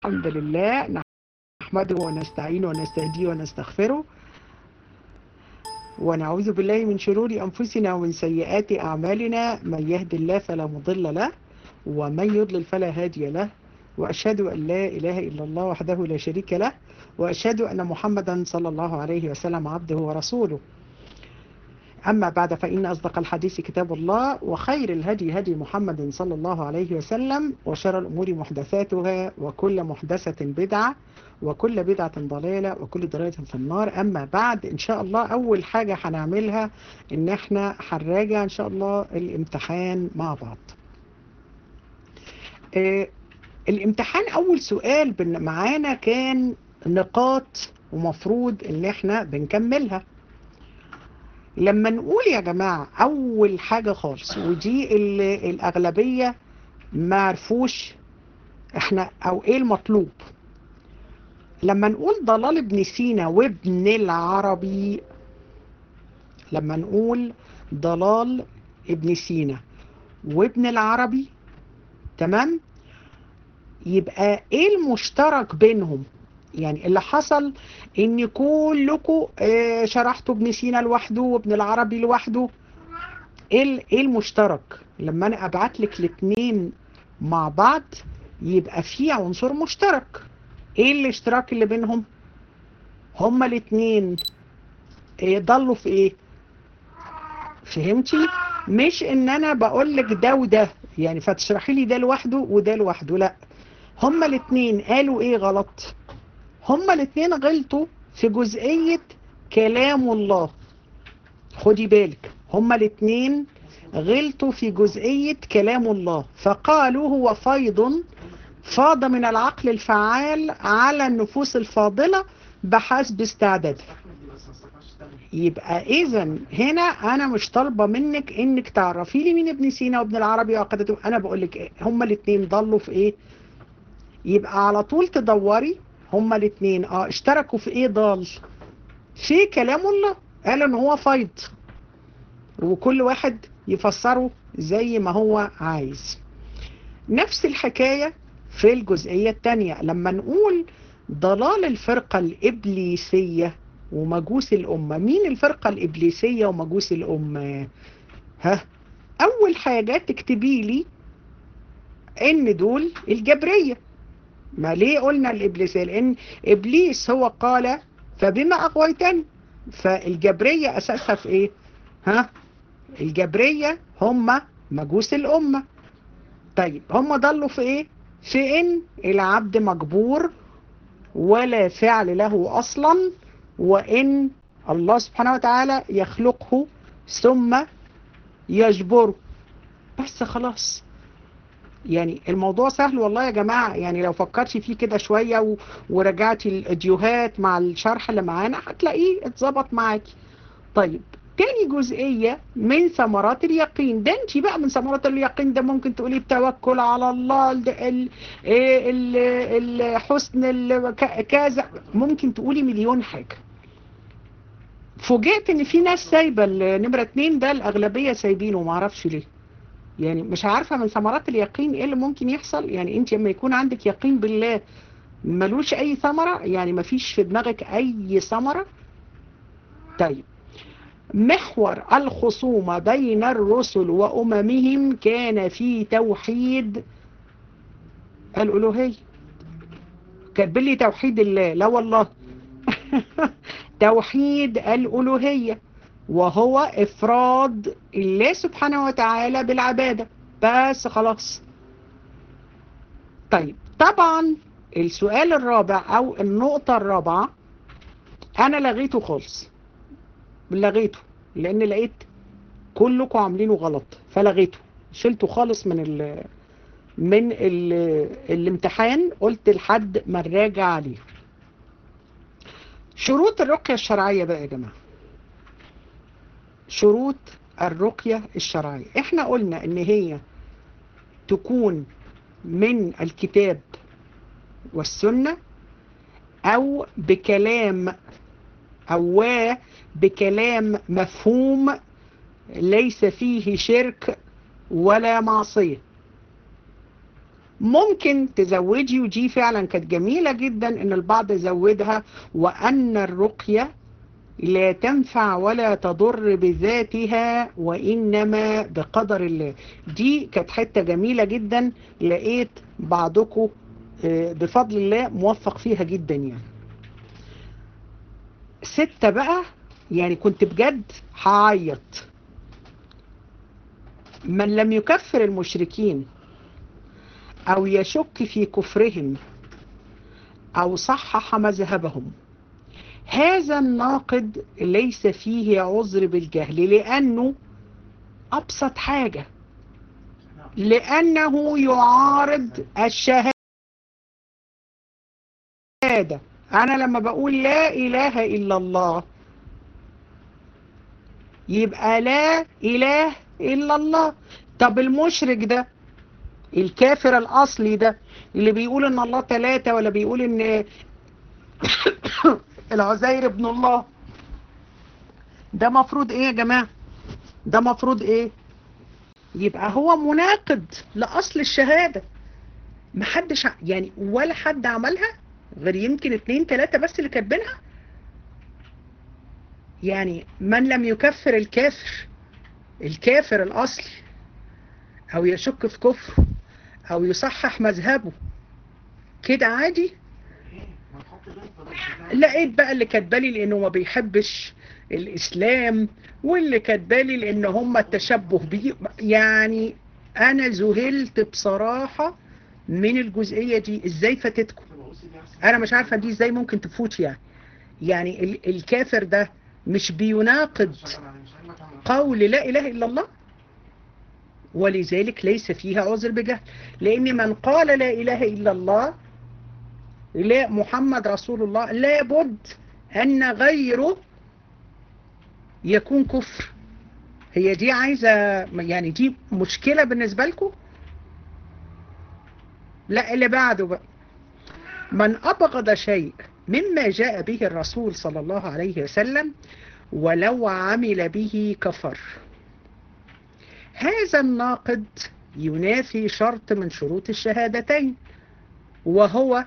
الحمد لله نحمده ونستعينه ونستهديه ونستغفره ونعوذ بالله من شرور أنفسنا ومن سيئات أعمالنا من يهد الله فلا مضل له ومن يضلل فلا هادي له وأشهد أن لا إله إلا الله وحده لا شريك له وأشهد أن محمدا صلى الله عليه وسلم عبده ورسوله أما بعد فإن أصدق الحديث كتاب الله وخير الهدي هدي محمد صلى الله عليه وسلم وشر الأمور محدثاتها وكل محدثة بدعة وكل بدعة ضلالة وكل ضلالة في النار أما بعد إن شاء الله أول حاجة هنعملها إن إحنا هنراجع إن شاء الله الامتحان مع بعض آه الامتحان أول سؤال معانا كان نقاط ومفروض إن إحنا بنكملها لما نقول يا جماعة أول حاجة خالص ودي اللي الأغلبية ما عرفوش احنا أو إيه المطلوب لما نقول ضلال ابن سينا وابن العربي لما نقول ضلال ابن سينا وابن العربي تمام يبقى ايه المشترك بينهم يعني اللي حصل ان كلكم شرحتوا ابن سينا لوحده وابن العربي لوحده ايه ايه المشترك لما انا ابعت لك الاثنين مع بعض يبقى في عنصر مشترك ايه الاشتراك اللي بينهم هما الاثنين إيه ضلوا في ايه فهمتي مش ان انا بقول لك ده وده يعني فتشرحي لي ده لوحده وده لوحده لا هما الاثنين قالوا ايه غلط هما الاثنين غلطوا في جزئية كلام الله خدي بالك هما الاثنين غلطوا في جزئية كلام الله فقالوا هو فيض فاض من العقل الفعال على النفوس الفاضلة بحسب استعدادها يبقى اذا هنا انا مش طالبه منك انك تعرفي لي مين ابن سينا وابن العربي وعقيدته انا بقول لك ايه هما الاثنين ضلوا في ايه يبقى على طول تدوري هما الاثنين اه اشتركوا في ايه ضال في كلام الله قال ان هو فيض وكل واحد يفسره زي ما هو عايز نفس الحكاية في الجزئية التانية لما نقول ضلال الفرقة الإبليسية ومجوس الأمة مين الفرقة الإبليسية ومجوس الأمة ها أول حاجة تكتبي لي إن دول الجبرية ما ليه قلنا الإبليسية لأن إبليس هو قال فبما أغويتني فالجبرية أساسها في إيه ها الجبرية هم مجوس الأمة طيب هم ضلوا في إيه في إن العبد مجبور ولا فعل له أصلا وإن الله سبحانه وتعالى يخلقه ثم يجبره بس خلاص يعني الموضوع سهل والله يا جماعة يعني لو فكرتي فيه كده شوية و... ورجعتي الفيديوهات مع الشرح اللي معانا هتلاقيه اتظبط معاكي طيب تاني جزئية من ثمرات اليقين ده انت بقى من ثمرات اليقين ده ممكن تقولي التوكل على الله ال ال ال ال حسن ال كذا ممكن تقولي مليون حاجة فوجئت ان في ناس سايبة النمرة اتنين ده الاغلبية سايبينه معرفش ليه يعني مش عارفة من ثمرات اليقين ايه اللي ممكن يحصل يعني انت لما يكون عندك يقين بالله ملوش اي ثمرة يعني مفيش في دماغك اي ثمرة طيب محور الخصومة بين الرسل وأممهم كان في توحيد الألوهية كاتب لي توحيد الله لا والله توحيد الألوهية وهو إفراد الله سبحانه وتعالى بالعبادة بس خلاص طيب طبعا السؤال الرابع أو النقطة الرابعة أنا لغيته خالص لغيته لأن لقيت كلكم عاملينه غلط فلغيته شلته خالص من ال من ال الامتحان قلت لحد ما نراجع عليه شروط الرقية الشرعية بقى يا جماعة شروط الرقية الشرعية احنا قلنا ان هي تكون من الكتاب والسنة او بكلام او بكلام مفهوم ليس فيه شرك ولا معصية ممكن تزودي ودي فعلا كانت جميلة جدا ان البعض زودها وان الرقية لا تنفع ولا تضر بذاتها وإنما بقدر الله دي كانت حتة جميلة جدا لقيت بعضكم بفضل الله موفق فيها جدا يعني ستة بقى يعني كنت بجد هعيط من لم يكفر المشركين أو يشك في كفرهم أو صحح مذهبهم هذا الناقد ليس فيه عذر بالجهل لأنه أبسط حاجة لأنه يعارض الشهادة أنا لما بقول لا إله إلا الله يبقى لا إله إلا الله طب المشرك ده الكافر الأصلي ده اللي بيقول إن الله ثلاثة ولا بيقول إن العزير ابن الله ده مفروض ايه يا جماعة ده مفروض ايه يبقى هو مناقض لأصل الشهادة محدش يعني ولا حد عملها غير يمكن اتنين تلاتة بس اللي كاتبينها يعني من لم يكفر الكافر الكافر الأصلي أو يشك في كفره أو يصحح مذهبه كده عادي لقيت بقى اللي كاتبالي لانه ما بيحبش الاسلام واللي كاتبالي لان هم التشبه بيه يعني انا ذهلت بصراحة من الجزئية دي ازاي فاتتكم انا مش عارفة دي ازاي ممكن تفوت يعني يعني الكافر ده مش بيناقض قول لا اله الا الله ولذلك ليس فيها عذر بجهل لان من قال لا اله الا الله لا محمد رسول الله لابد أن غيره يكون كفر هي دي عايزة يعني دي مشكلة بالنسبة لكم لا اللي بعده بقى من أبغض شيء مما جاء به الرسول صلى الله عليه وسلم ولو عمل به كفر هذا الناقد ينافي شرط من شروط الشهادتين وهو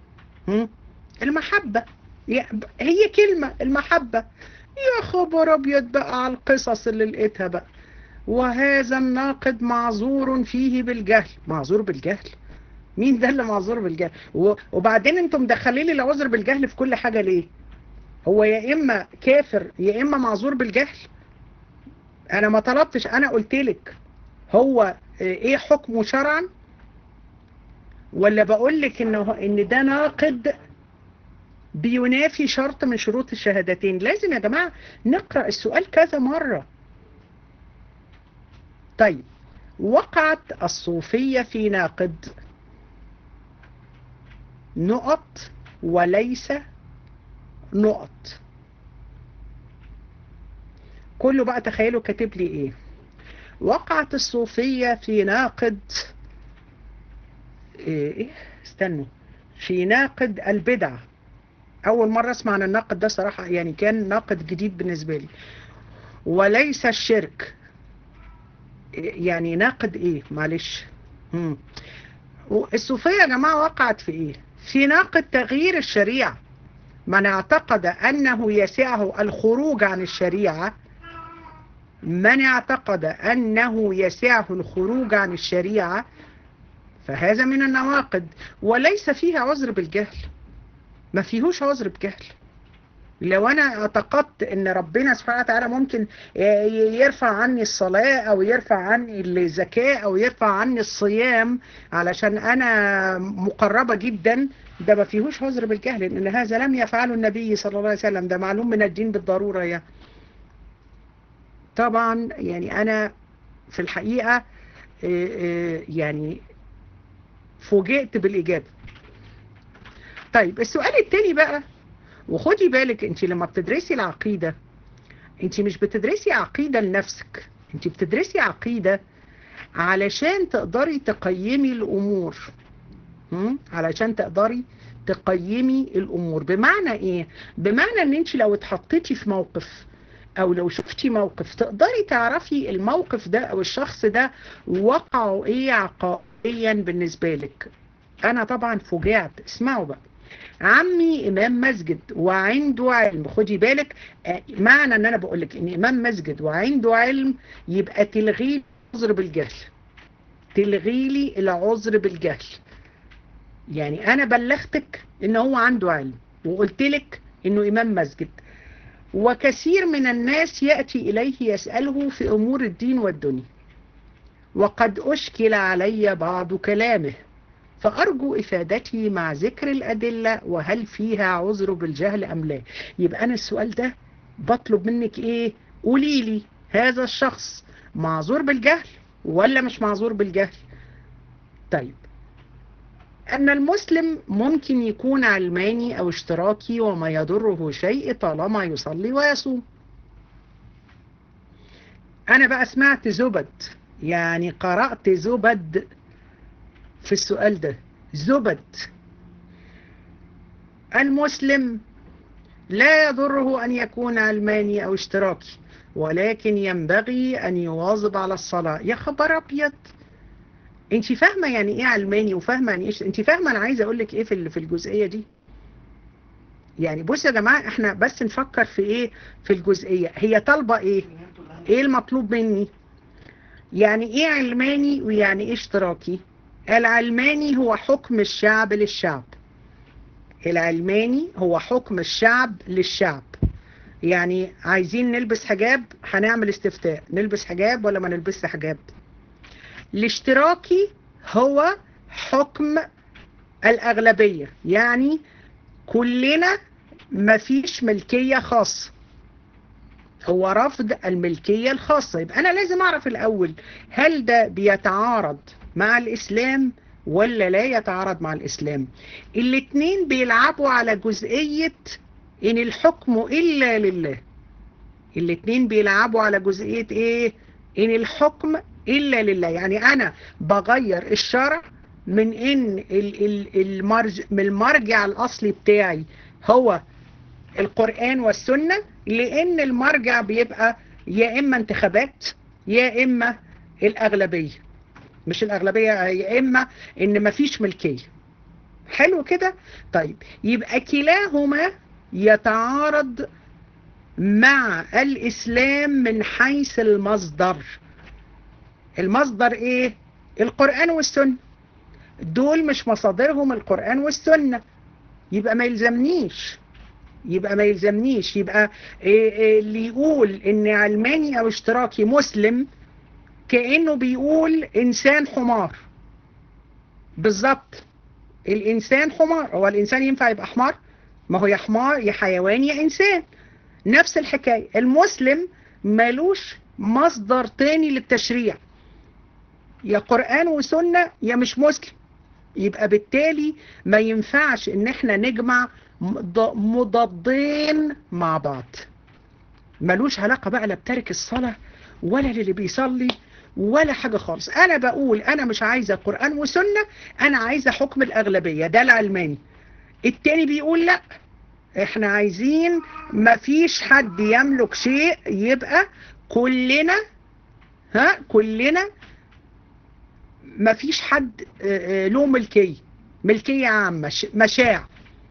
المحبة هي كلمة المحبة يا خبر ابيض بقى على القصص اللي لقيتها بقى وهذا الناقد معذور فيه بالجهل معذور بالجهل مين ده اللي معذور بالجهل وبعدين انتم مدخلين لي العذر بالجهل في كل حاجة ليه هو يا اما كافر يا اما معذور بالجهل انا ما طلبتش انا قلت لك هو ايه حكمه شرعا ولا بقول لك انه ان ده ناقد بينافي شرط من شروط الشهادتين لازم يا جماعة نقرأ السؤال كذا مرة طيب وقعت الصوفية في ناقد نقط وليس نقط كله بقى تخيلوا كاتب لي ايه وقعت الصوفية في ناقد ايه استنوا في ناقد البدع اول مرة اسمع عن الناقد ده صراحة يعني كان ناقد جديد بالنسبة لي وليس الشرك يعني ناقد ايه معلش مم. الصوفية يا جماعة وقعت في ايه في ناقد تغيير الشريعة من اعتقد انه يسعه الخروج عن الشريعة من اعتقد انه يسعه الخروج عن الشريعة فهذا من النواقد وليس فيها عذر بالجهل ما فيهوش عذر بجهل لو انا اعتقدت ان ربنا سبحانه وتعالى ممكن يرفع عني الصلاة او يرفع عني الزكاة او يرفع عني الصيام علشان انا مقربة جدا ده ما فيهوش عذر بالجهل لان هذا لم يفعله النبي صلى الله عليه وسلم ده معلوم من الدين بالضرورة يعني طبعا يعني انا في الحقيقة يعني فوجئت بالاجابة طيب السؤال التاني بقى وخدي بالك انت لما بتدرسي العقيدة انت مش بتدرسي عقيدة لنفسك انت بتدرسي عقيدة علشان تقدري تقيمي الامور هم؟ علشان تقدري تقيمي الامور بمعنى ايه بمعنى ان انت لو اتحطيتي في موقف او لو شفتي موقف تقدري تعرفي الموقف ده او الشخص ده وقعه ايه عقا جزئيا بالنسبة لك انا طبعا فوجعت اسمعوا بقى عمي امام مسجد وعنده علم خدي بالك آه، معنى ان انا بقول لك ان امام مسجد وعنده علم يبقى تلغي العذر بالجهل تلغي لي العذر بالجهل يعني انا بلغتك ان هو عنده علم وقلت لك انه امام مسجد وكثير من الناس يأتي إليه يسأله في أمور الدين والدنيا وقد أشكل علي بعض كلامه فأرجو إفادتي مع ذكر الأدلة وهل فيها عذر بالجهل أم لا يبقى أنا السؤال ده بطلب منك إيه قولي لي هذا الشخص معذور بالجهل ولا مش معذور بالجهل طيب أن المسلم ممكن يكون علماني أو اشتراكي وما يضره شيء طالما يصلي ويصوم أنا بقى سمعت زبد يعني قرأت زبد في السؤال ده زبد المسلم لا يضره أن يكون علماني أو اشتراكي ولكن ينبغي أن يواظب على الصلاة يا خبر أبيض انت فاهمة يعني ايه علماني وفاهمة يعني ايش انت فاهمة انا عايزة اقول لك ايه في في الجزئية دي يعني بصوا يا جماعة احنا بس نفكر في ايه في الجزئية هي طالبة ايه ايه المطلوب مني يعني ايه علماني ويعني ايه اشتراكي العلماني هو حكم الشعب للشعب العلماني هو حكم الشعب للشعب يعني عايزين نلبس حجاب هنعمل استفتاء نلبس حجاب ولا ما نلبسش حجاب الاشتراكي هو حكم الأغلبية يعني كلنا مفيش ملكية خاصة هو رفض الملكية الخاصة يبقى أنا لازم أعرف الأول هل ده بيتعارض مع الإسلام ولا لا يتعارض مع الإسلام الاتنين بيلعبوا على جزئية إن الحكم إلا لله الاتنين بيلعبوا على جزئية إيه إن الحكم إلا لله يعني أنا بغير الشرع من إن المرج من المرجع الأصلي بتاعي هو القرآن والسنة لأن المرجع بيبقى يا إما انتخابات يا إما الأغلبية مش الأغلبية يا إما إن مفيش ملكية حلو كده طيب يبقى كلاهما يتعارض مع الإسلام من حيث المصدر المصدر إيه القرآن والسنة دول مش مصادرهم القرآن والسنة يبقى ما يلزمنيش يبقى ما يلزمنيش يبقى إيه إيه اللي يقول ان علماني او اشتراكي مسلم كأنه بيقول انسان حمار بالظبط الانسان حمار هو الانسان ينفع يبقى حمار ما هو يا حمار يا حيوان يا انسان نفس الحكاية المسلم مالوش مصدر تاني للتشريع يا قرآن وسنة يا مش مسلم يبقى بالتالي ما ينفعش ان احنا نجمع مضادين مع بعض ملوش علاقة بقى لا بتارك الصلاة ولا للي بيصلي ولا حاجة خالص انا بقول انا مش عايزة قرآن وسنة انا عايزة حكم الاغلبية ده العلماني التاني بيقول لا احنا عايزين مفيش حد يملك شيء يبقى كلنا ها كلنا مفيش حد له ملكية ملكية عامة مشاع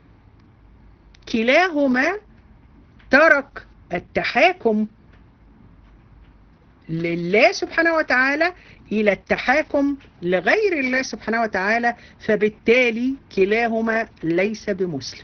كلاهما ترك التحاكم لله سبحانه وتعالى إلى التحاكم لغير الله سبحانه وتعالى فبالتالي كلاهما ليس بمسلم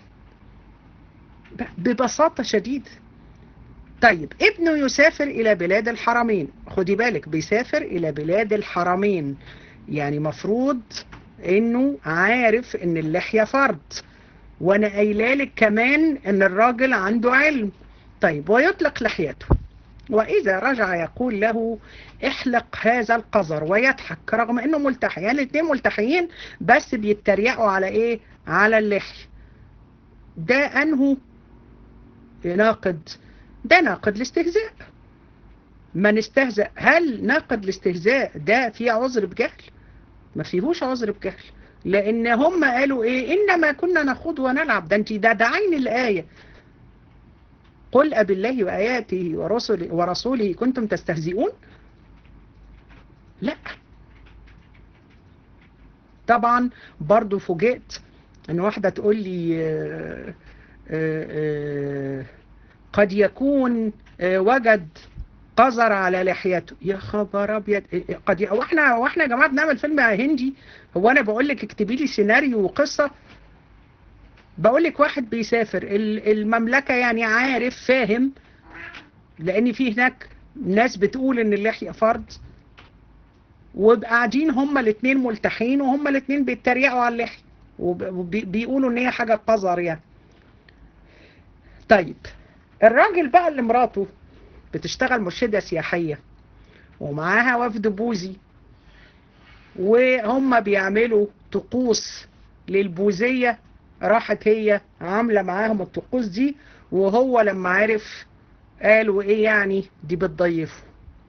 ببساطة شديدة طيب ابنه يسافر إلى بلاد الحرمين خدي بالك بيسافر إلى بلاد الحرمين يعني مفروض انه عارف ان اللحية فرض وانا قايلالك كمان ان الراجل عنده علم طيب ويطلق لحيته واذا رجع يقول له احلق هذا القذر ويضحك رغم انه ملتحي يعني الاثنين ملتحيين بس بيتريقوا على ايه على اللحية ده انه ناقد ده ناقد الاستهزاء ما نستهزأ هل ناقد الاستهزاء ده فيه عذر بجهل ما فيهوش عذر بجهل لان هم قالوا ايه انما كنا نخوض ونلعب ده انت ده, ده عين الايه قل أب الله وآياته ورسله, ورسوله كنتم تستهزئون لا طبعا برضو فوجئت ان واحدة تقول لي آه، آه، آه، قد يكون آه، وجد قذر على لحيته يا خبر ابيض إيه، قد ي... واحنا واحنا يا جماعه بنعمل فيلم هندي هو انا بقول لك اكتبي لي سيناريو وقصه بقول لك واحد بيسافر ال- المملكه يعني عارف فاهم لان في هناك ناس بتقول ان اللحيه فرض وقاعدين هما الاثنين ملتحين وهما الاثنين بيتريقوا على اللحيه وبيقولوا ان هي حاجه قذر يعني طيب الراجل بقى اللي مراته بتشتغل مرشدة سياحية ومعاها وفد بوذي وهم بيعملوا طقوس للبوذية راحت هي عاملة معاهم الطقوس دي وهو لما عرف قالوا ايه يعني دي بتضيفه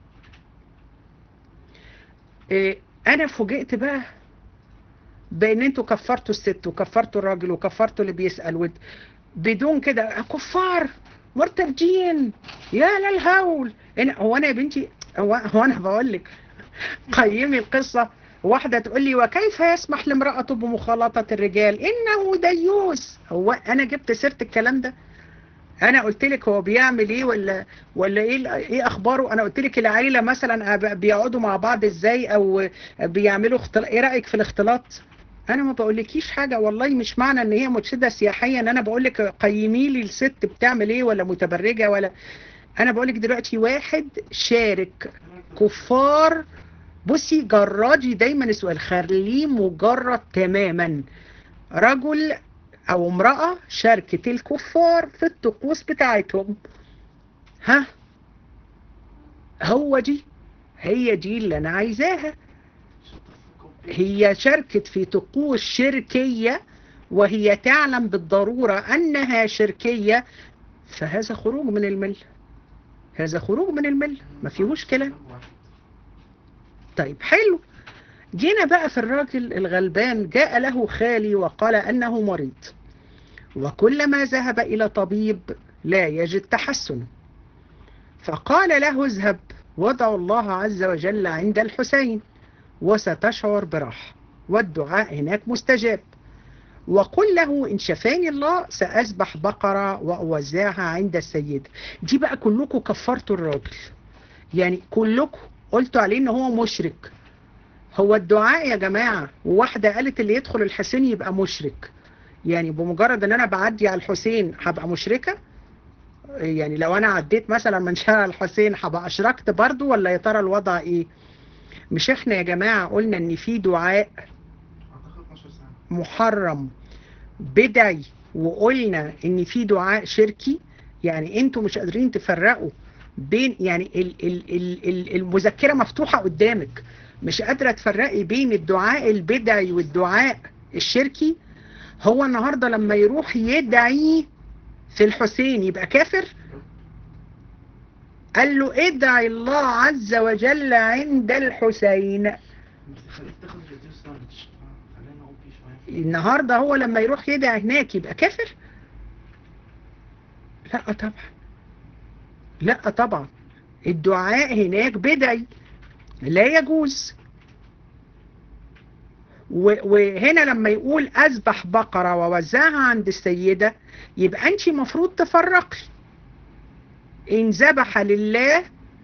إيه انا فوجئت بقى بان انتوا كفرتوا الست وكفرتوا الراجل وكفرتوا اللي بيسأل ود بدون كده كفار مرتدين يا للهول إن هو انا يا بنتي هو, هو انا بقول لك قيمي القصة واحدة تقول لي وكيف يسمح لامرأته بمخالطة الرجال انه ديوس هو انا جبت سيرة الكلام ده انا قلت لك هو بيعمل ايه ولا ولا ايه ايه اخباره انا قلت لك العيله مثلا بيقعدوا مع بعض ازاي او بيعملوا اختلاط ايه رايك في الاختلاط انا ما بقولكيش حاجه والله مش معنى ان هي مرشده سياحيه ان انا بقول لك قيمي لي الست بتعمل ايه ولا متبرجه ولا انا بقول لك دلوقتي واحد شارك كفار بصي جراجي دايما السؤال خليه مجرد تماما رجل او امرأة شاركت الكفار في الطقوس بتاعتهم ها هو دي هي دي اللي انا عايزاها هي شاركت في طقوس شركية وهي تعلم بالضرورة انها شركية فهذا خروج من الملة هذا خروج من الملة ما فيهوش كلام طيب حلو جينا بقى في الراجل الغلبان جاء له خالي وقال أنه مريض وكلما ذهب إلى طبيب لا يجد تحسن فقال له اذهب وادع الله عز وجل عند الحسين وستشعر براحة والدعاء هناك مستجاب وقل له إن شفاني الله سأذبح بقرة وأوزعها عند السيد دي بقى كلكم كفرتوا الراجل يعني كلكم قلتوا عليه إن هو مشرك هو الدعاء يا جماعة وواحدة قالت اللي يدخل الحسين يبقى مشرك يعني بمجرد ان انا بعدي على الحسين هبقى مشركة يعني لو انا عديت مثلا من شارع الحسين هبقى اشركت برضو ولا يا ترى الوضع ايه مش احنا يا جماعة قلنا ان في دعاء محرم بدعي وقلنا ان في دعاء شركي يعني انتوا مش قادرين تفرقوا بين يعني ال ال ال ال المذكرة مفتوحة قدامك مش قادرة تفرقي بين الدعاء البدعي والدعاء الشركي هو النهاردة لما يروح يدعي في الحسين يبقى كافر قال له ادعي الله عز وجل عند الحسين النهاردة هو لما يروح يدعي هناك يبقى كافر لا طبعا لا طبعا الدعاء هناك بدعي لا يجوز وهنا لما يقول أذبح بقرة ووزعها عند السيدة يبقى أنت مفروض تفرقي إن ذبح لله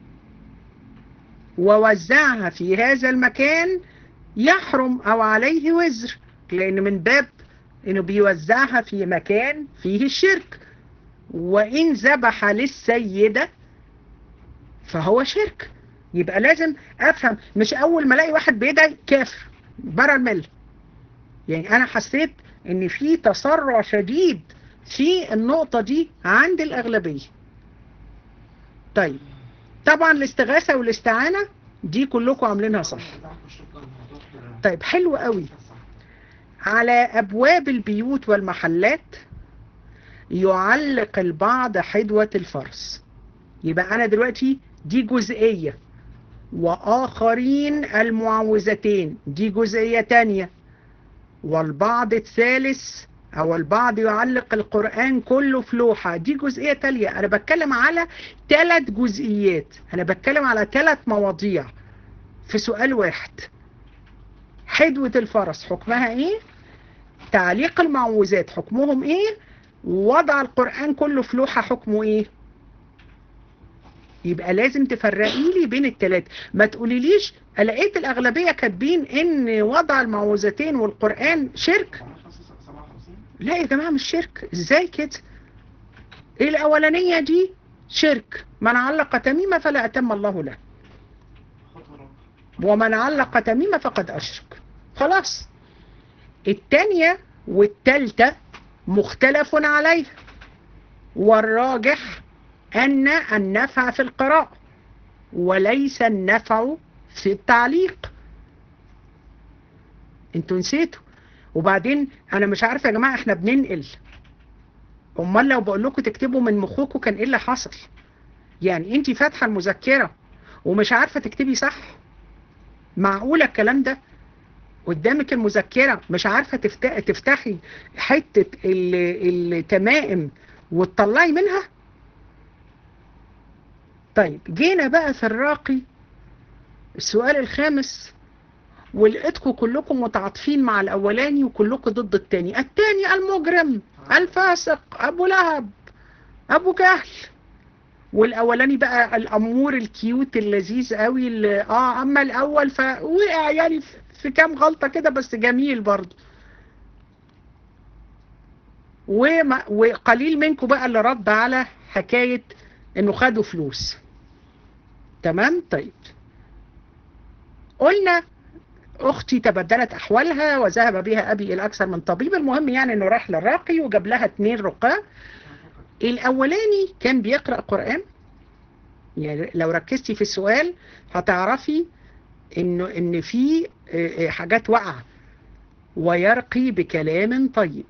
ووزعها في هذا المكان يحرم أو عليه وزر لأن من باب إنه بيوزعها في مكان فيه الشرك وإن ذبح للسيدة فهو شرك يبقى لازم أفهم مش أول ما ألاقي واحد بيدعي كافر برا الملة يعني أنا حسيت إن في تسرع شديد في النقطة دي عند الأغلبية طيب طبعا الاستغاثة والاستعانة دي كلكم عاملينها صح طيب حلو قوي على أبواب البيوت والمحلات يعلق البعض حدوة الفرس يبقى أنا دلوقتي دي جزئية وآخرين المعوذتين دي جزئية تانية والبعض الثالث أو البعض يعلق القرآن كله في لوحة دي جزئية تالية أنا بتكلم على ثلاث جزئيات أنا بتكلم على ثلاث مواضيع في سؤال واحد حدوة الفرس حكمها ايه تعليق المعوذات حكمهم ايه وضع القرآن كله في لوحة حكمه ايه يبقى لازم تفرقي لي بين التلاتة ما تقوليليش لقيت الأغلبية كاتبين ان وضع المعوذتين والقرآن شرك لا يا جماعة مش شرك ازاي كده الأولانية دي شرك من علق تميمة فلا أتم الله له ومن علق تميمة فقد أشرك خلاص التانية والتالتة مختلف عليها والراجح أن النفع في القراءة وليس النفع في التعليق انتوا نسيتوا وبعدين انا مش عارفه يا جماعه احنا بننقل امال لو بقول لكم تكتبوا من مخكم كان ايه اللي حصل يعني انت فاتحه المذكره ومش عارفه تكتبي صح معقوله الكلام ده قدامك المذكره مش عارفه تفتحي حته التمائم وتطلعي منها طيب جينا بقى في الراقي السؤال الخامس ولقيتكم كلكم متعاطفين مع الاولاني وكلكم ضد التاني التاني المجرم الفاسق ابو لهب ابو جهل والاولاني بقى الامور الكيوت اللذيذ قوي اللي اه اما الاول فوقع يعني في كام غلطة كده بس جميل برضه وما وقليل منكم بقى اللي رد على حكاية انه خدوا فلوس تمام طيب قلنا اختي تبدلت احوالها وذهب بها ابي الى اكثر من طبيب المهم يعني انه راح للراقي وجاب لها اتنين رقاة الاولاني كان بيقرأ قرآن يعني لو ركزتي في السؤال هتعرفي انه ان في حاجات واقعه ويرقي بكلام طيب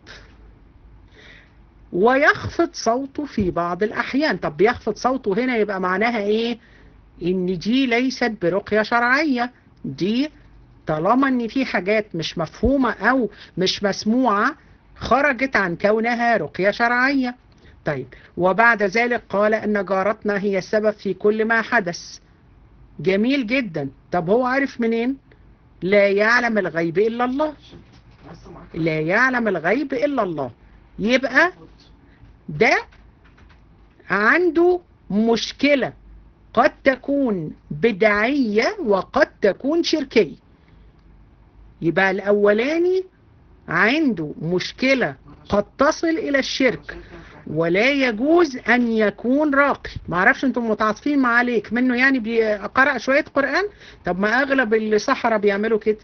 ويخفض صوته في بعض الأحيان طب بيخفض صوته هنا يبقى معناها إيه إن دي ليست برقية شرعية دي طالما إن في حاجات مش مفهومة أو مش مسموعة خرجت عن كونها رقية شرعية طيب وبعد ذلك قال أن جارتنا هي السبب في كل ما حدث جميل جدا طب هو عارف منين لا يعلم الغيب إلا الله لا يعلم الغيب إلا الله يبقى ده عنده مشكلة قد تكون بدعية وقد تكون شركية يبقى الأولاني عنده مشكلة قد تصل إلى الشرك ولا يجوز أن يكون راقي ما اعرفش انتم متعاطفين مع عليك منه يعني بيقرأ شوية قرآن طب ما أغلب الصحراء بيعملوا كده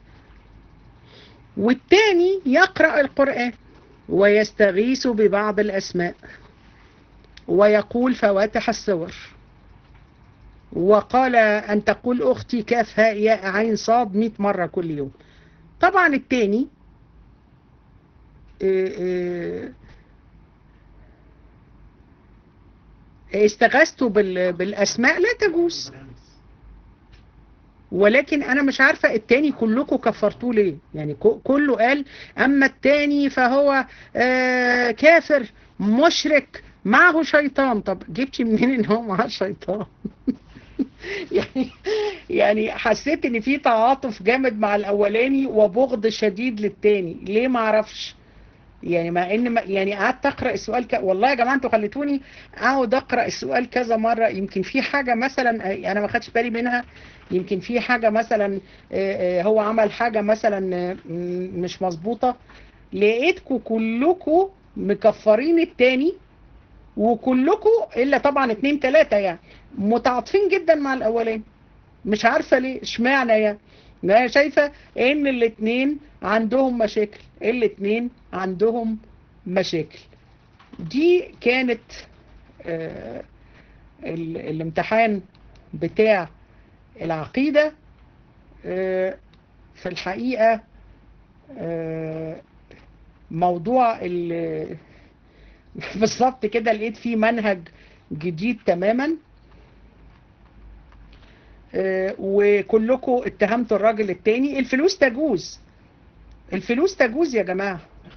والتاني يقرأ القرآن ويستغيث ببعض الأسماء ويقول فواتح الصور وقال أن تقول أختي كاف هاء ياء عين صاد 100 مرة كل يوم طبعا التاني استغاثته بالأسماء لا تجوز ولكن أنا مش عارفة التاني كلكم كفرتوه ليه يعني كله قال أما التاني فهو كافر مشرك معه شيطان طب جبتي منين ان هو معاه شيطان يعني يعني حسيت ان في تعاطف جامد مع الاولاني وبغض شديد للتاني ليه ما اعرفش يعني مع ان ما يعني قعدت اقرا السؤال ك... والله يا جماعه انتوا خليتوني اقعد اقرا السؤال كذا مره يمكن في حاجه مثلا انا ما خدتش بالي منها يمكن في حاجه مثلا هو عمل حاجه مثلا مش مظبوطه لقيتكم كلكم مكفرين التاني وكلكم الا طبعا اتنين تلاتة يعني متعاطفين جدا مع الاولاني مش عارفة ليه اشمعنى يعني انا شايفة ان الاتنين عندهم مشاكل الاتنين عندهم مشاكل دي كانت آه الامتحان بتاع العقيدة آه في الحقيقة آه موضوع بالظبط كده لقيت فيه منهج جديد تماما آه وكلكم اتهمتوا الراجل التاني الفلوس تجوز الفلوس تجوز يا جماعة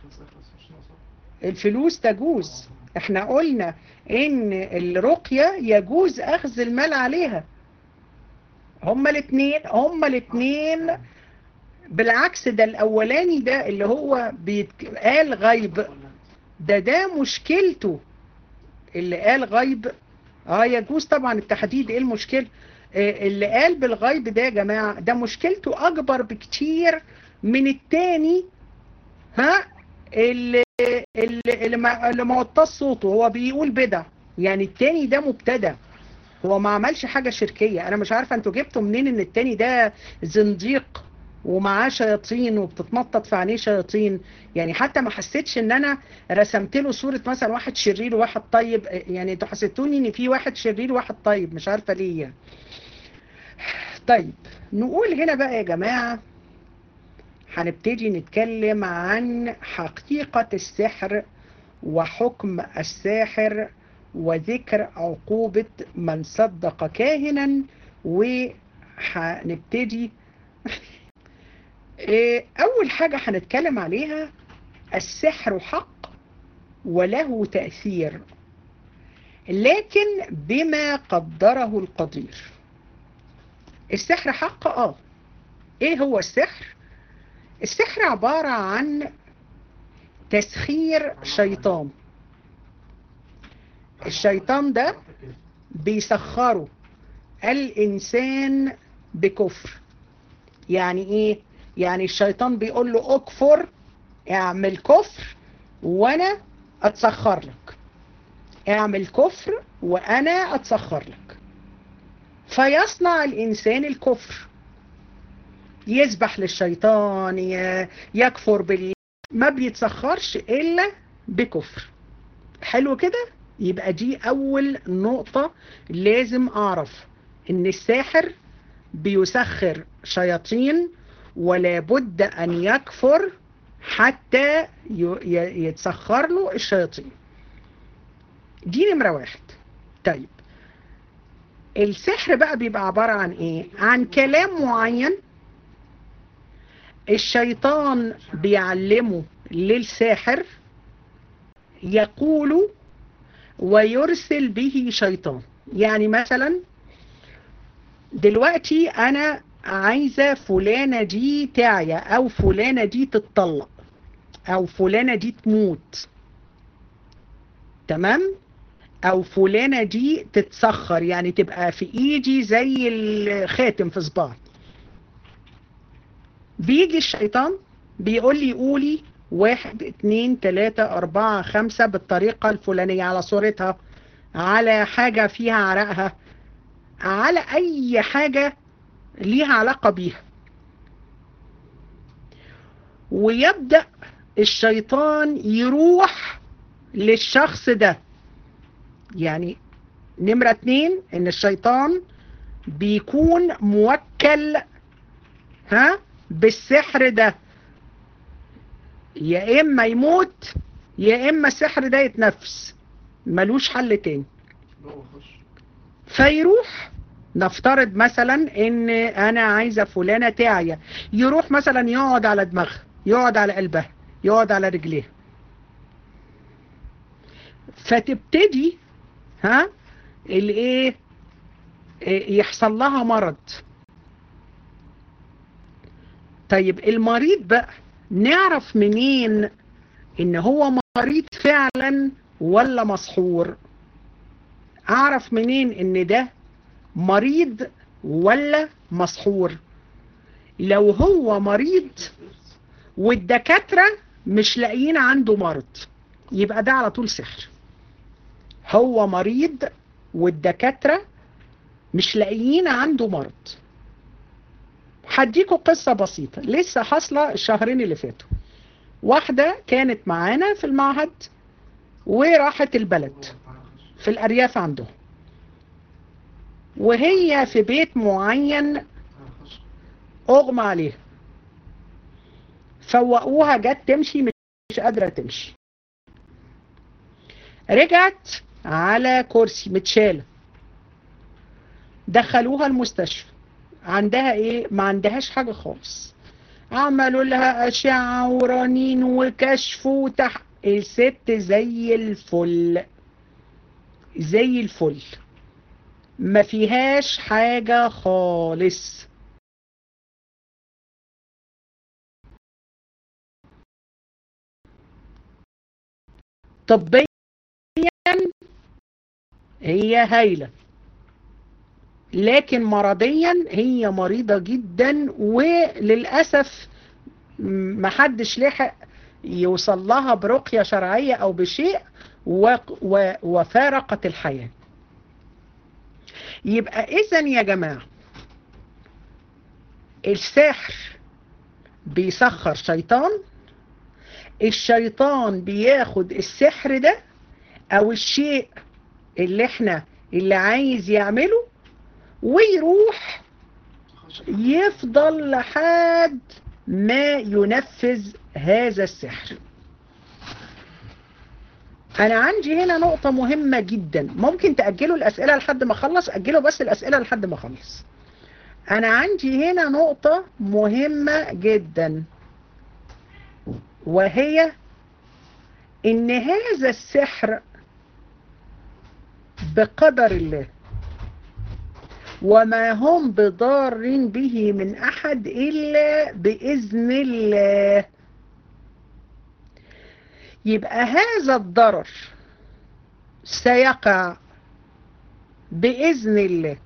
الفلوس تجوز احنا قلنا ان الرقية يجوز اخذ المال عليها هما الاثنين هما الاثنين بالعكس ده الاولاني ده اللي هو بيتقال غيب ده ده مشكلته اللي قال غيب اه يجوز طبعا التحديد ايه المشكله آه اللي قال بالغيب ده يا جماعه ده مشكلته اكبر بكتير من التاني ها اللي اللي اللي ما اللي ما وطاش صوته هو بيقول بدع يعني التاني ده مبتدع هو ما عملش حاجه شركيه انا مش عارفه انتوا جبتوا منين ان التاني ده زنديق ومعاه شياطين وبتتنطط في عينيه شياطين يعني حتى ما حسيتش ان انا رسمت له صوره مثلا واحد شرير وواحد طيب يعني انتوا حسيتوني ان في واحد شرير وواحد طيب مش عارفه ليه يعني. طيب نقول هنا بقى يا جماعه هنبتدي نتكلم عن حقيقة السحر وحكم الساحر وذكر عقوبة من صدق كاهنا وهنبتدي أول حاجة هنتكلم عليها السحر حق وله تأثير لكن بما قدره القدير السحر حق اه ايه هو السحر السحر عبارة عن تسخير شيطان الشيطان ده بيسخره الإنسان بكفر يعني إيه؟ يعني الشيطان بيقول له أكفر اعمل كفر وأنا أتسخر لك اعمل كفر وأنا أتسخر لك فيصنع الإنسان الكفر يسبح للشيطان يكفر بالله ما بيتسخرش إلا بكفر حلو كده يبقى دي أول نقطة لازم أعرف إن الساحر بيسخر شياطين ولا بد أن يكفر حتى يتسخر له الشياطين دي نمرة واحد طيب السحر بقى بيبقى عبارة عن ايه عن كلام معين الشيطان بيعلمه للساحر يقول ويرسل به شيطان يعني مثلا دلوقتي انا عايزة فلانة دي تعيا او فلانة دي تتطلق او فلانة دي تموت تمام او فلانة دي تتسخر يعني تبقى في ايدي زي الخاتم في صباعي بيجي الشيطان بيقول لي قولي واحد اتنين تلاتة اربعة خمسة بالطريقة الفلانية على صورتها على حاجة فيها عرقها على اي حاجة ليها علاقة بيها ويبدأ الشيطان يروح للشخص ده يعني نمرة اتنين ان الشيطان بيكون موكل ها بالسحر ده يا اما يموت يا اما السحر ده يتنفس ملوش حل تاني فيروح نفترض مثلا ان انا عايزة فلانة تعيا يروح مثلا يقعد على دماغها يقعد على قلبها يقعد على رجليها فتبتدي ها الايه يحصل لها مرض طيب المريض بقى نعرف منين ان هو مريض فعلا ولا مسحور اعرف منين ان ده مريض ولا مسحور لو هو مريض والدكاترة مش لاقيين عنده مرض يبقى ده على طول سحر هو مريض والدكاترة مش لاقيين عنده مرض هديكوا قصة بسيطة لسه حاصلة الشهرين اللي فاتوا واحدة كانت معانا في المعهد وراحت البلد في الأرياف عندهم وهي في بيت معين أغمى عليها فوقوها جت تمشي مش قادرة تمشي رجعت على كرسي متشالة دخلوها المستشفى عندها ايه ما عندهاش حاجة خالص عملوا لها اشعة ورنين وكشف وتح الست زي الفل زي الفل ما فيهاش حاجة خالص طبيا هي هايلة لكن مرضيا هي مريضة جدا وللأسف محدش لحق يوصل لها برقية شرعية أو بشيء و و وفارقت الحياة يبقى إذا يا جماعة السحر بيسخر شيطان الشيطان بياخد السحر ده او الشيء اللي احنا اللي عايز يعمله ويروح يفضل لحد ما ينفذ هذا السحر انا عندي هنا نقطة مهمة جدا ممكن تأجلوا الاسئلة لحد ما اخلص اجلوا بس الاسئلة لحد ما اخلص انا عندي هنا نقطة مهمة جدا وهي ان هذا السحر بقدر الله وما هم بضار به من احد الا باذن الله يبقى هذا الضرر سيقع باذن الله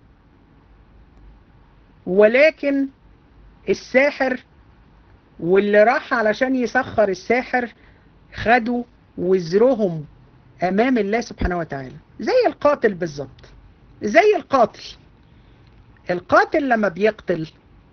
ولكن الساحر واللي راح علشان يسخر الساحر خدوا وزرهم امام الله سبحانه وتعالى زي القاتل بالظبط زي القاتل القاتل لما بيقتل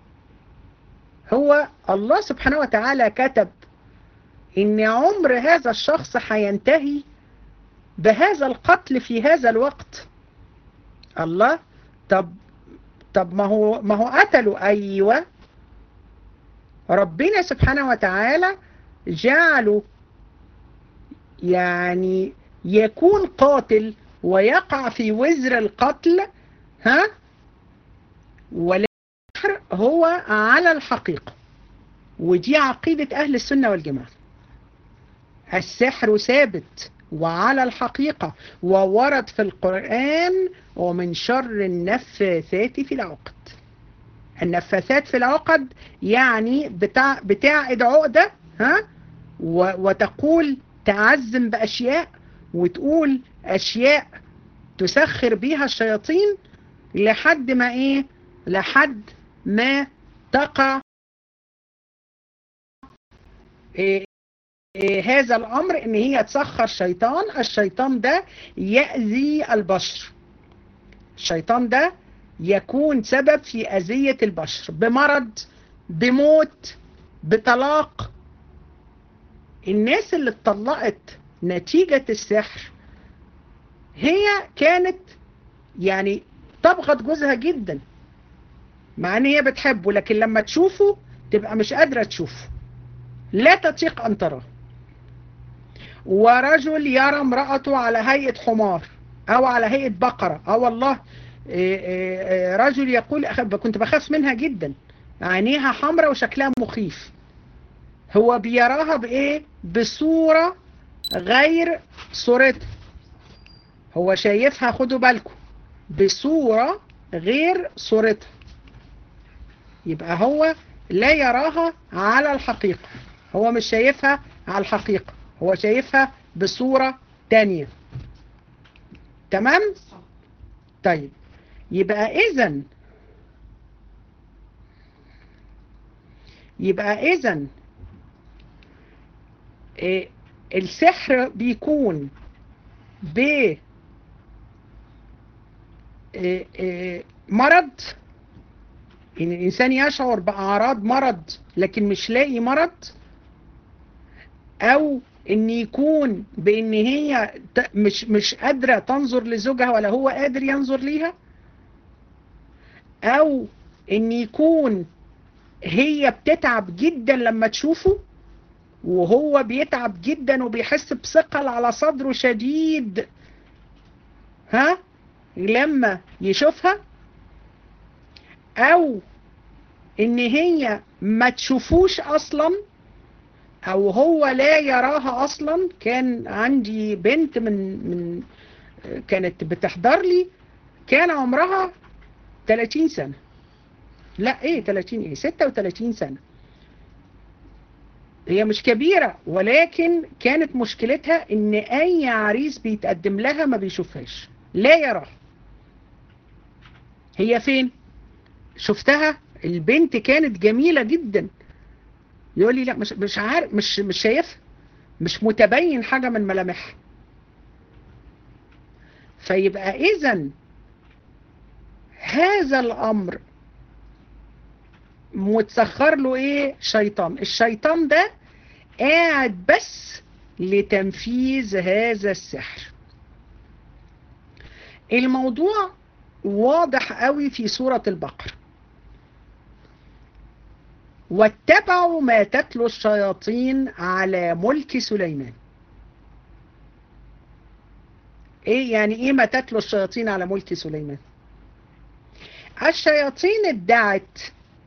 هو الله سبحانه وتعالى كتب ان عمر هذا الشخص هينتهي بهذا القتل في هذا الوقت الله طب طب ما هو ما هو قتلوا ايوه ربنا سبحانه وتعالى جعله يعني يكون قاتل ويقع في وزر القتل ها والسحر هو على الحقيقة ودي عقيدة أهل السنة والجماعة السحر ثابت وعلى الحقيقة وورد في القرآن ومن شر النفاثات في العقد النفاثات في العقد يعني بتاع بتعقد عقدة ها وتقول تعزم بأشياء وتقول أشياء تسخر بيها الشياطين لحد ما إيه لحد ما تقع إيه إيه هذا الأمر إن هي تسخر شيطان الشيطان ده يأذي البشر الشيطان ده يكون سبب في أذية البشر بمرض بموت بطلاق الناس اللي اتطلقت نتيجة السحر هي كانت يعني تبغض جوزها جدا مع ان هي بتحبه لكن لما تشوفه تبقى مش قادرة تشوفه لا تطيق ان تراه ورجل يرى امرأته على هيئة حمار او على هيئة بقرة او والله رجل يقول كنت بخاف منها جدا عينيها حمراء وشكلها مخيف هو بيراها بايه بصورة غير صورتها هو شايفها خدوا بالكم بصورة غير صورتها يبقى هو لا يراها على الحقيقة هو مش شايفها على الحقيقة هو شايفها بصورة تانية تمام طيب يبقى اذا يبقى اذا إيه السحر بيكون ب إيه إيه مرض ان الانسان يشعر باعراض مرض لكن مش لاقي مرض او ان يكون بان هي مش مش قادرة تنظر لزوجها ولا هو قادر ينظر ليها او ان يكون هي بتتعب جدا لما تشوفه وهو بيتعب جدا وبيحس بثقل على صدره شديد ها لما يشوفها او ان هي ما تشوفوش اصلا او هو لا يراها اصلا كان عندي بنت من من كانت بتحضر لي كان عمرها 30 سنة لا ايه 30 ايه 36 سنة هي مش كبيرة ولكن كانت مشكلتها ان اي عريس بيتقدم لها ما بيشوفهاش لا يراها هي فين شفتها البنت كانت جميلة جدا يقول لي لا مش مش عارف مش مش شايفها مش متبين حاجة من ملامحها فيبقى اذا هذا الامر متسخر له ايه شيطان الشيطان ده قاعد بس لتنفيذ هذا السحر الموضوع واضح قوي في سورة البقرة واتبعوا ما تتلو الشياطين على ملك سليمان ايه يعني ايه ما تتلو الشياطين على ملك سليمان الشياطين ادعت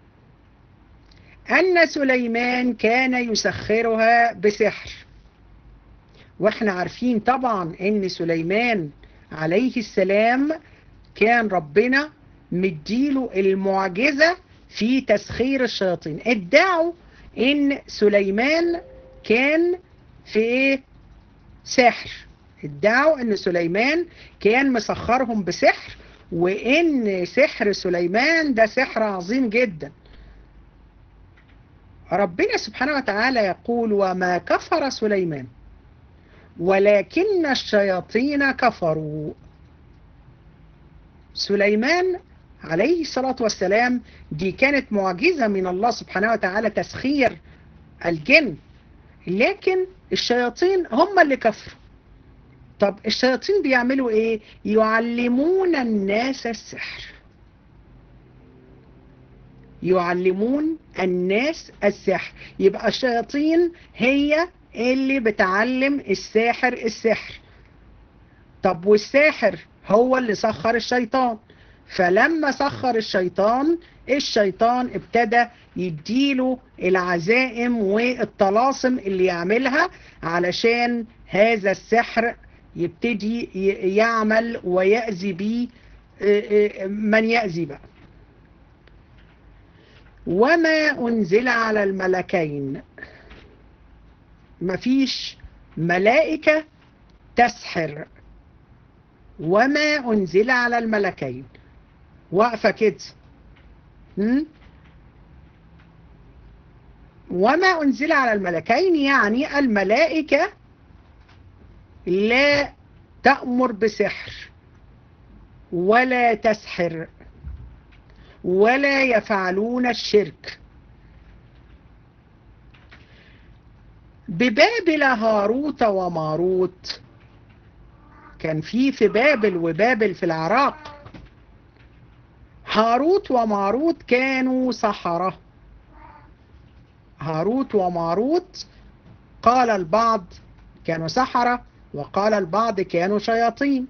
أن سليمان كان يسخرها بسحر واحنا عارفين طبعا ان سليمان عليه السلام كان ربنا مديله المعجزة في تسخير الشياطين ادعوا ان سليمان كان في ايه سحر ادعوا ان سليمان كان مسخرهم بسحر وان سحر سليمان ده سحر عظيم جدا ربنا سبحانه وتعالى يقول وما كفر سليمان ولكن الشياطين كفروا سليمان عليه الصلاة والسلام دي كانت معجزة من الله سبحانه وتعالى تسخير الجن لكن الشياطين هم اللي كفروا طب الشياطين بيعملوا ايه يعلمون الناس السحر يعلمون الناس السحر يبقى الشياطين هي اللي بتعلم الساحر السحر طب والساحر هو اللي سخر الشيطان فلما سخر الشيطان الشيطان ابتدى يديله العزائم والطلاسم اللي يعملها علشان هذا السحر يبتدي يعمل ويأذي بيه من يأذي بقى وما أنزل على الملكين مفيش ملائكة تسحر وما أنزل على الملكين واقفة كده وما أنزل على الملكين يعني الملائكة لا تأمر بسحر ولا تسحر ولا يفعلون الشرك ببابل هاروت وماروت كان في في بابل وبابل في العراق هاروت وماروت كانوا سحرة هاروت وماروت قال البعض كانوا سحرة وقال البعض كانوا شياطين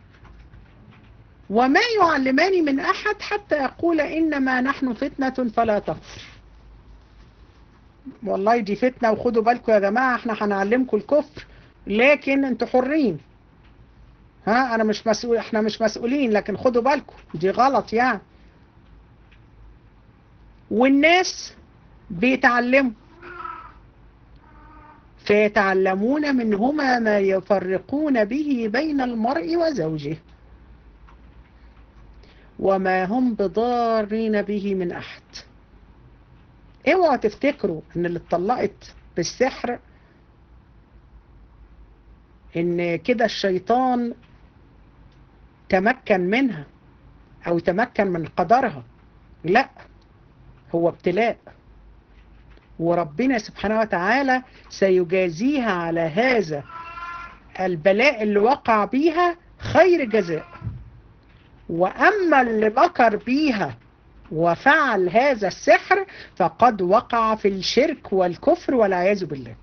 وما يعلمان من أحد حتى يقول إنما نحن فتنة فلا تكفر والله دي فتنة وخدوا بالكم يا جماعة احنا هنعلمكم الكفر لكن انتوا حرين ها انا مش مسؤول احنا مش مسؤولين لكن خدوا بالكم دي غلط يعني والناس بيتعلموا فيتعلمون منهما ما يفرقون به بين المرء وزوجه وما هم بضارين به من أحد اوعوا تفتكروا ان اللي اتطلقت بالسحر ان كده الشيطان تمكن منها او تمكن من قدرها لا هو ابتلاء وربنا سبحانه وتعالى سيجازيها على هذا البلاء اللي وقع بيها خير جزاء وأما اللي مكر بيها وفعل هذا السحر فقد وقع في الشرك والكفر والعياذ بالله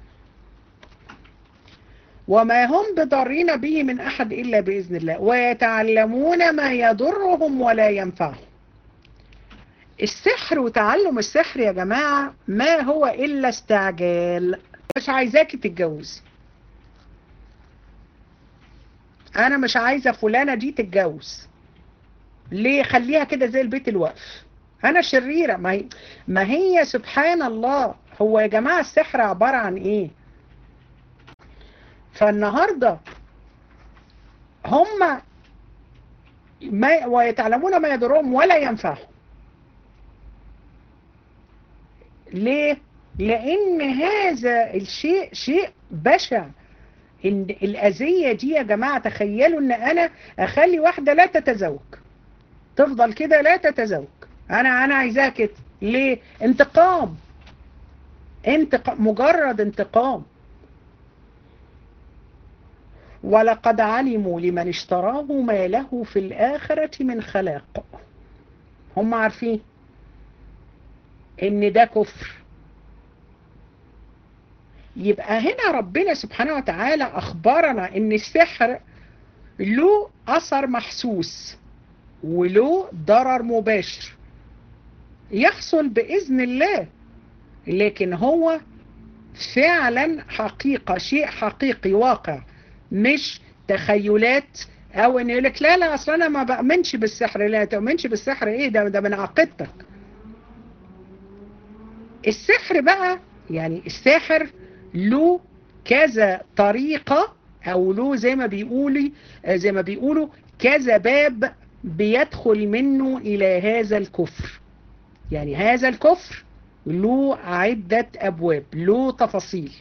وما هم بضارين به من أحد إلا بإذن الله ويتعلمون ما يضرهم ولا ينفعهم السحر وتعلم السحر يا جماعة ما هو إلا استعجال مش عايزاكي تتجوزي أنا مش عايزة فلانة دي تتجوز ليه خليها كده زي البيت الوقف أنا شريرة ما هي, ما هي سبحان الله هو يا جماعة السحر عبارة عن ايه فالنهاردة هم ما ويتعلمون ما يضرهم ولا ينفعهم ليه لان هذا الشيء شيء بشع ان الاذية دي يا جماعة تخيلوا ان انا اخلي واحدة لا تتزوج تفضل كده لا تتزوج انا انا عايزاها كده ليه انتقام انتقام مجرد انتقام ولقد علموا لمن اشتراه ما له في الآخرة من خلاق هم عارفين ان ده كفر يبقى هنا ربنا سبحانه وتعالى أخبرنا ان السحر له أثر محسوس وله ضرر مباشر يحصل بإذن الله لكن هو فعلا حقيقة شيء حقيقي واقع مش تخيلات او ان يقول لك لا لا اصلا انا ما بأمنش بالسحر لا تؤمنش بالسحر ايه ده ده من عقيدتك السحر بقى يعني الساحر له كذا طريقة او له زي ما بيقولي زي ما بيقولوا كذا باب بيدخل منه الى هذا الكفر يعني هذا الكفر له عدة ابواب له تفاصيل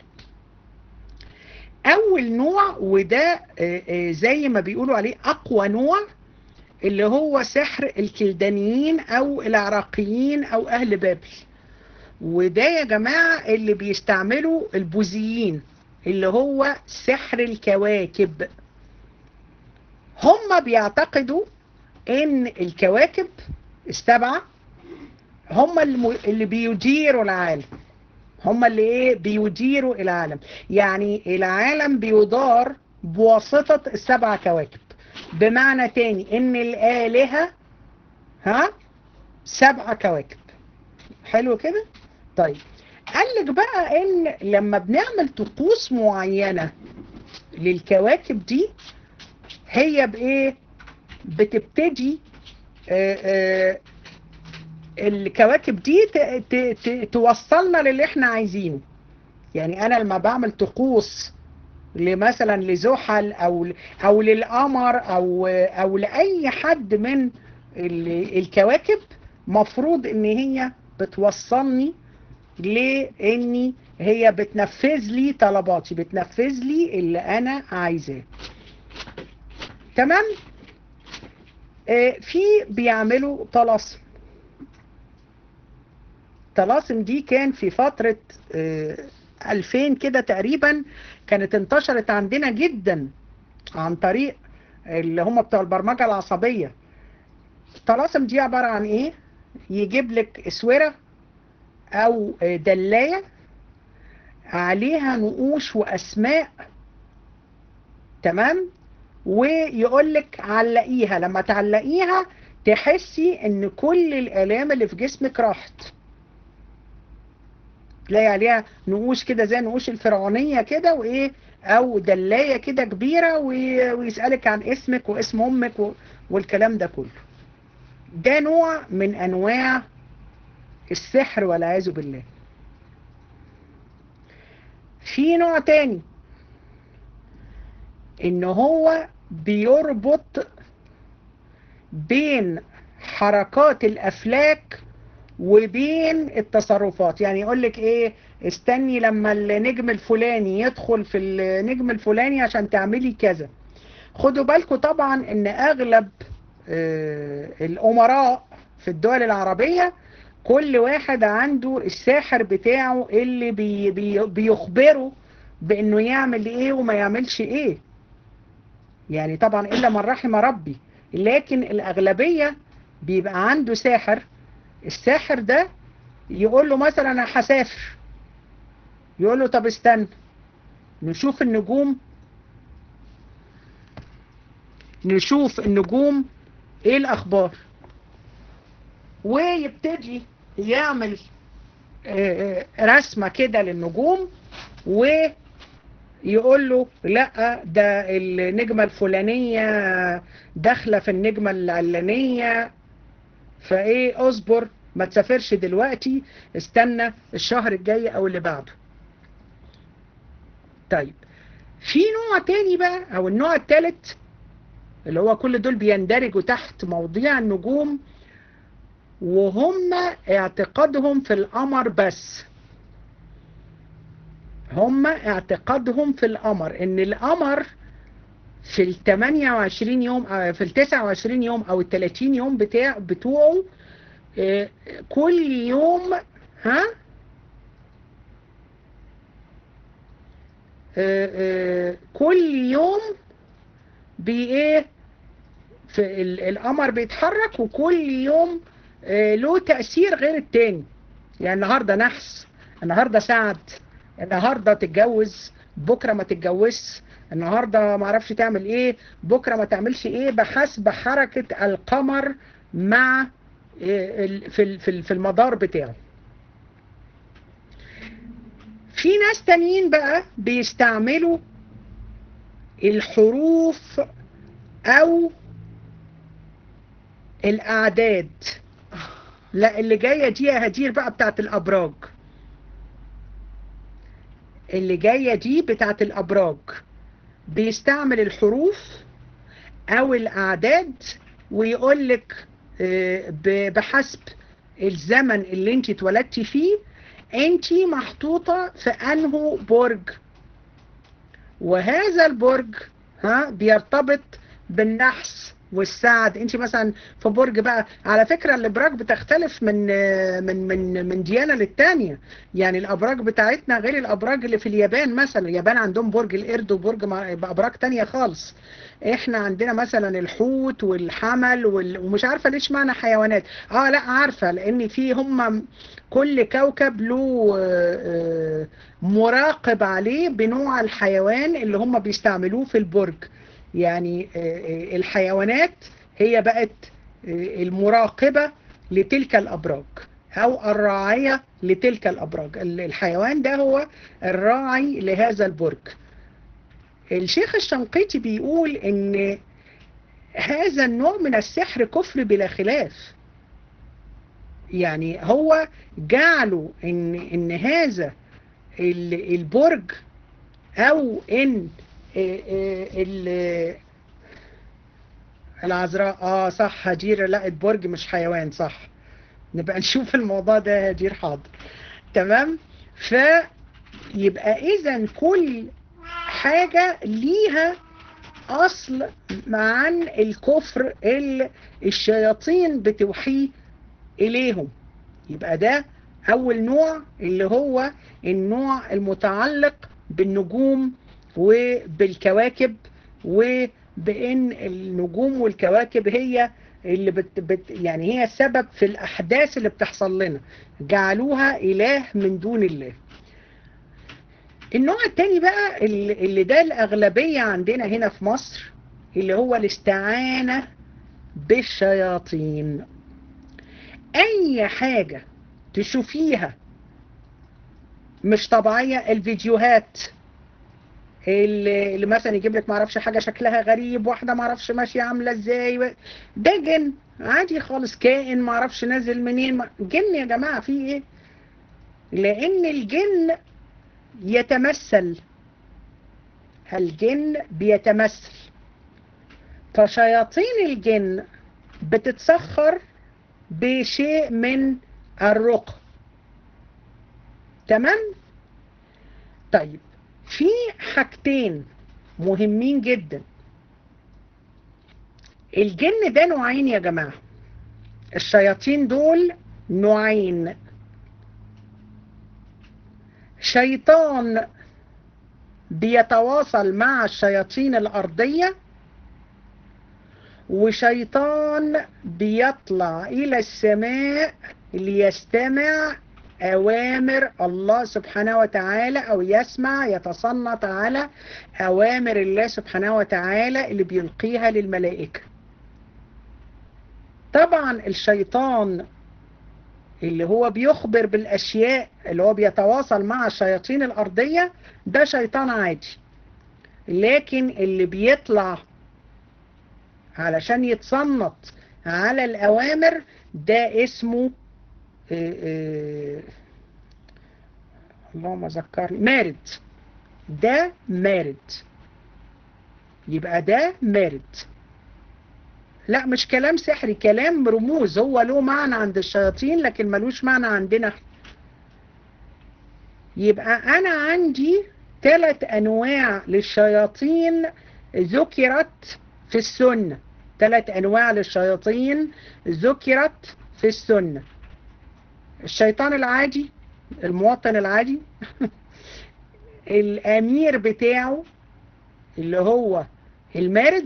اول نوع وده زي ما بيقولوا عليه اقوى نوع اللي هو سحر الكلدانيين او العراقيين او اهل بابل وده يا جماعة اللي بيستعملوا البوذيين اللي هو سحر الكواكب هم بيعتقدوا ان الكواكب السبعة هم اللي بيديروا العالم هم اللي ايه بيديروا العالم يعني العالم بيدار بواسطة السبع كواكب بمعنى تاني ان الآلهة ها سبع كواكب حلو كده طيب قال لك بقى ان لما بنعمل طقوس معينة للكواكب دي هي بايه بتبتدي آآ آآ الكواكب دي ت ت ت توصلنا للي احنا عايزينه يعني انا لما بعمل طقوس لمثلا لزحل او او للقمر او او لاي حد من الكواكب مفروض ان هي بتوصلني لاني هي بتنفذ لي طلباتي بتنفذ لي اللي انا عايزاه تمام آه في بيعملوا طلاسم طلاسم دي كان في فترة آه 2000 كده تقريبا كانت انتشرت عندنا جدا عن طريق اللي هم بتوع البرمجة العصبية الطلاسم دي عبارة عن ايه يجيب لك اسورة او دلاية عليها نقوش واسماء تمام ويقول لك علقيها لما تعلقيها تحسي ان كل الالام اللي في جسمك راحت تلاقي عليها نقوش كده زي نقوش الفرعونية كده وايه او دلاية كده كبيرة ويسألك عن اسمك واسم امك والكلام ده كله ده نوع من انواع السحر والعياذ بالله في نوع تاني ان هو بيربط بين حركات الافلاك وبين التصرفات يعني يقول لك ايه استني لما النجم الفلاني يدخل في النجم الفلاني عشان تعملي كذا خدوا بالكم طبعا ان اغلب آه الامراء في الدول العربية كل واحد عنده الساحر بتاعه اللي بي بي بيخبره بانه يعمل ايه وما يعملش ايه يعني طبعا الا من رحم ربي لكن الاغلبية بيبقى عنده ساحر الساحر ده يقول له مثلا انا هسافر يقول له طب استنى نشوف النجوم نشوف النجوم ايه الاخبار ويبتدي يعمل رسمة كده للنجوم ويقول له لا ده النجمة الفلانية داخلة في النجمة العلانية فايه اصبر ما تسافرش دلوقتي استنى الشهر الجاي او اللي بعده طيب في نوع تاني بقى او النوع الثالث اللي هو كل دول بيندرجوا تحت مواضيع النجوم وهم اعتقادهم في القمر بس هم اعتقادهم في القمر ان القمر في ال 28 يوم في ال 29 يوم او ال 30 يوم بتاع بتوعه كل يوم ها كل يوم بايه في القمر بيتحرك وكل يوم له تأثير غير التاني يعني النهاردة نحس النهاردة سعد النهاردة تتجوز بكرة ما تتجوزش النهاردة ما عرفش تعمل ايه بكرة ما تعملش ايه بحسب حركة القمر مع في في المدار بتاعه في ناس تانيين بقى بيستعملوا الحروف او الاعداد لا اللي جاية دي يا هدير بقى بتاعت الابراج اللي جاية دي بتاعت الابراج بيستعمل الحروف او الاعداد ويقولك بحسب الزمن اللي انت اتولدتي فيه انت محطوطة في انه برج وهذا البرج ها بيرتبط بالنحس والسعد انت مثلا في برج بقى على فكرة الابراج بتختلف من من من من ديانة للتانية يعني الابراج بتاعتنا غير الابراج اللي في اليابان مثلا اليابان عندهم برج القرد وبرج بابراج تانية خالص احنا عندنا مثلا الحوت والحمل وال... ومش عارفة ليش معنى حيوانات اه لا عارفة لان في هم كل كوكب له مراقب عليه بنوع الحيوان اللي هم بيستعملوه في البرج يعني الحيوانات هي بقت المراقبة لتلك الأبراج أو الراعية لتلك الأبراج الحيوان ده هو الراعي لهذا البرج الشيخ الشنقيطي بيقول ان هذا النوع من السحر كفر بلا خلاف يعني هو جعله ان, إن هذا البرج او ان العذراء اه صح هدير لقت برج مش حيوان صح نبقى نشوف الموضوع ده هدير حاضر تمام فيبقى اذا كل حاجة ليها اصل عن الكفر اللي الشياطين بتوحيه اليهم يبقى ده اول نوع اللي هو النوع المتعلق بالنجوم وبالكواكب وبان النجوم والكواكب هي اللي بت بت يعني هي السبب في الاحداث اللي بتحصل لنا جعلوها اله من دون الله النوع التاني بقى اللي ده الاغلبية عندنا هنا في مصر اللي هو الاستعانة بالشياطين اي حاجة تشوفيها مش طبيعية الفيديوهات اللي, اللي مثلا يجيب لك معرفش حاجة شكلها غريب واحدة معرفش ماشية عاملة ازاي ده جن عادي خالص كائن معرفش نازل منين جن يا جماعة في ايه لان الجن يتمثل الجن بيتمثل فشياطين الجن بتتسخر بشيء من الرقى تمام طيب في حاجتين مهمين جدا الجن ده نوعين يا جماعة الشياطين دول نوعين شيطان بيتواصل مع الشياطين الأرضية وشيطان بيطلع إلى السماء ليستمع أوامر الله سبحانه وتعالى أو يسمع يتصنت على أوامر الله سبحانه وتعالى اللي بيلقيها للملائكة طبعا الشيطان اللي هو بيخبر بالأشياء اللي هو بيتواصل مع الشياطين الأرضية ده شيطان عادي لكن اللي بيطلع علشان يتصنت على الأوامر ده اسمه آه، آه، اللهم ذكرني مارد ده مارد يبقى ده مارد لا مش كلام سحري كلام رموز هو له معنى عند الشياطين لكن ملوش معنى عندنا يبقى أنا عندي ثلاث أنواع للشياطين ذكرت في السنة ثلاث أنواع للشياطين ذكرت في السنة الشيطان العادي المواطن العادي الأمير بتاعه اللي هو المارد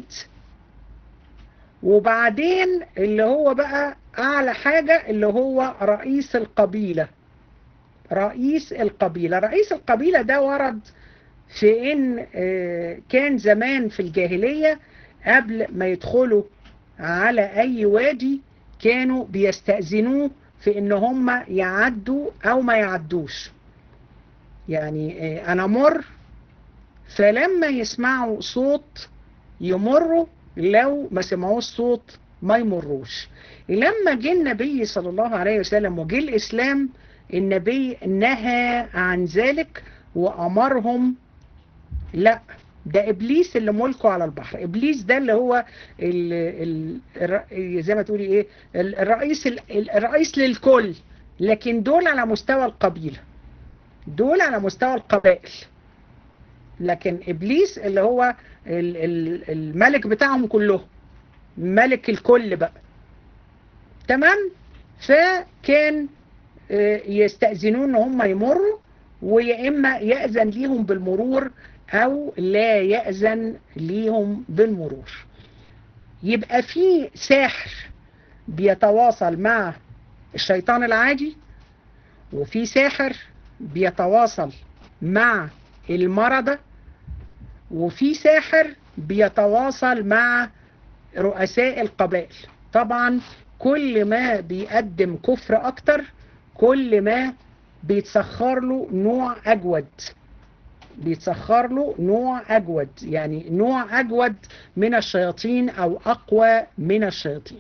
وبعدين اللي هو بقى أعلى حاجة اللي هو رئيس القبيلة رئيس القبيلة رئيس القبيلة ده ورد في إن كان زمان في الجاهلية قبل ما يدخلوا على أي وادي كانوا بيستأذنوه في إن هم يعدوا أو ما يعدوش يعني أنا مر فلما يسمعوا صوت يمروا لو ما سمعوش صوت ما يمروش لما جه النبي صلى الله عليه وسلم وجه الإسلام النبي نهى عن ذلك وأمرهم لا ده إبليس اللي ملكه على البحر إبليس ده اللي هو ال ال زي ما تقولي إيه الرئيس الرئيس للكل لكن دول على مستوى القبيلة دول على مستوى القبائل لكن إبليس اللي هو الملك بتاعهم كلهم ملك الكل بقى تمام فكان يستأذنون ان هم يمروا ويا اما يأذن ليهم بالمرور او لا يأذن ليهم بالمرور يبقى في ساحر بيتواصل مع الشيطان العادي وفي ساحر بيتواصل مع المرضى وفي ساحر بيتواصل مع رؤساء القبائل طبعا كل ما بيقدم كفر اكتر كل ما بيتسخر له نوع اجود بيتسخر له نوع اجود يعني نوع اجود من الشياطين او اقوى من الشياطين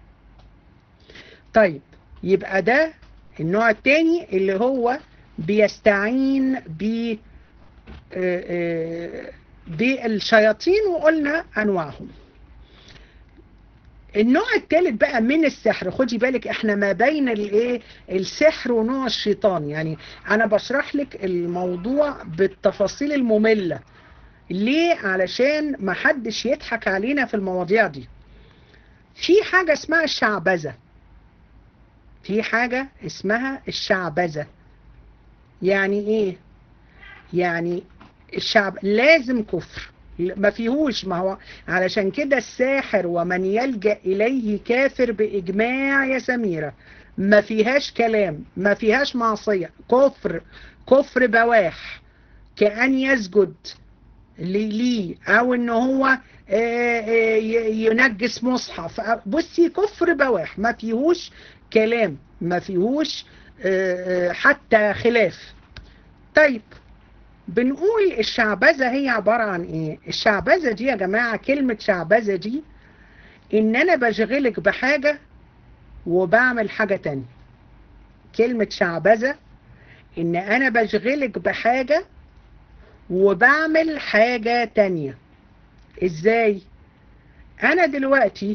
طيب يبقى ده النوع التاني اللي هو بيستعين ب بالشياطين وقلنا انواعهم النوع الثالث بقى من السحر خدي بالك احنا ما بين الايه السحر ونوع الشيطان يعني انا بشرح لك الموضوع بالتفاصيل المملة ليه علشان ما حدش يضحك علينا في المواضيع دي في حاجة اسمها الشعبذة في حاجة اسمها الشعبذة يعني ايه يعني الشعب لازم كفر ما فيهوش ما هو علشان كده الساحر ومن يلجأ إليه كافر بإجماع يا سميرة ما فيهاش كلام ما فيهاش معصية كفر كفر بواح كأن يسجد ليه أو إن هو ينجس مصحف بصي كفر بواح ما فيهوش كلام ما فيهوش حتى خلاف طيب بنقول الشعبذة هي عبارة عن ايه الشعبذة دي يا جماعة كلمة شعبذة دي ان انا بشغلك بحاجة وبعمل حاجة تانية كلمة شعبذة ان انا بشغلك بحاجة وبعمل حاجة تانية ازاي انا دلوقتي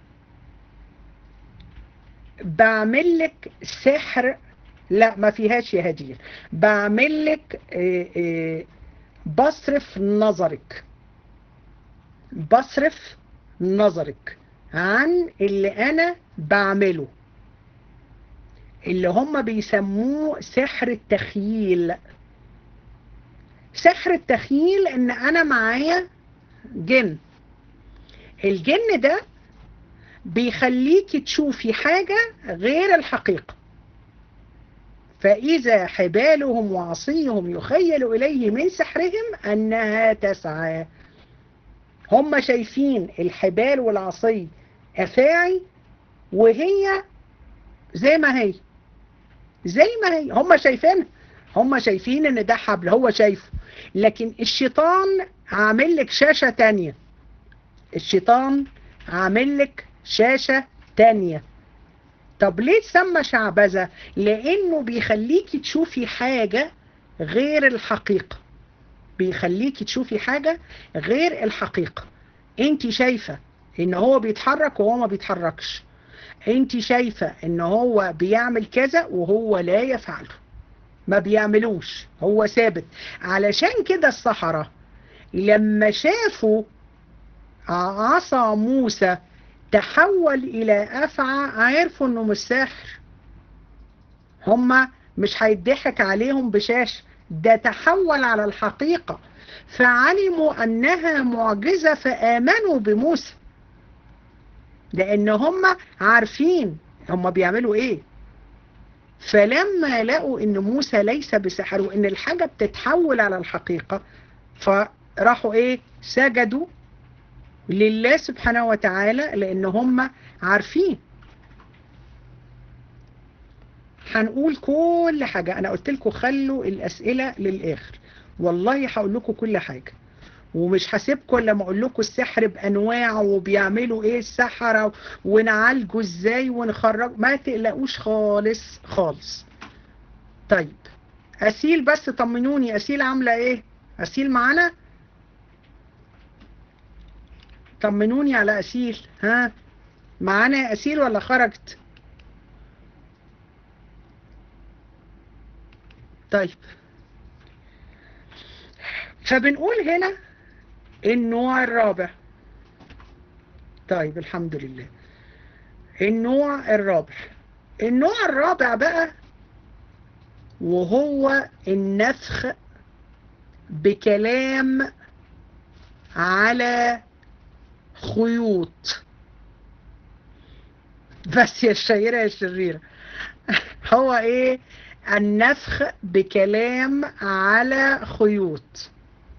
بعمل لك سحر لا ما فيهاش يا هدير بعمل لك بصرف نظرك بصرف نظرك عن اللي انا بعمله اللي هم بيسموه سحر التخييل سحر التخييل ان انا معايا جن الجن ده بيخليكي تشوفي حاجة غير الحقيقة فإذا حبالهم وعصيهم يخيل إليه من سحرهم أنها تسعى هم شايفين الحبال والعصي أفاعي وهي زي ما هي زي ما هي هم شايفينها هم شايفين ان ده حبل هو شايفه لكن الشيطان عامل لك شاشة تانية الشيطان عامل لك شاشة تانية طب ليه تسمى شعبذة لانه بيخليكي تشوفي حاجة غير الحقيقة بيخليكي تشوفي حاجة غير الحقيقة انت شايفة ان هو بيتحرك وهو ما بيتحركش انت شايفة ان هو بيعمل كذا وهو لا يفعله ما بيعملوش هو ثابت علشان كده الصحراء لما شافوا عصا موسى تحول الى افعى عرفوا انه مش ساحر هما مش هيضحك عليهم بشاش ده تحول على الحقيقة فعلموا انها معجزة فامنوا بموسى لان هم عارفين هم بيعملوا ايه فلما لقوا ان موسى ليس بسحر وان الحاجة بتتحول على الحقيقة فراحوا ايه سجدوا لله سبحانه وتعالى لان هم عارفين هنقول كل حاجة انا قلت لكم خلوا الاسئلة للاخر والله هقول لكم كل حاجة ومش هسيبكم لما اقول لكم السحر بانواعه وبيعملوا ايه السحرة ونعالجه ازاي ونخرج ما تقلقوش خالص خالص طيب اسيل بس طمنوني اسيل عاملة ايه اسيل معانا طمنوني على اسيل ها معانا اسيل ولا خرجت طيب فبنقول هنا النوع الرابع طيب الحمد لله النوع الرابع النوع الرابع بقى وهو النفخ بكلام على خيوط بس يا الشهيرة يا الشريرة هو ايه النفخ بكلام على خيوط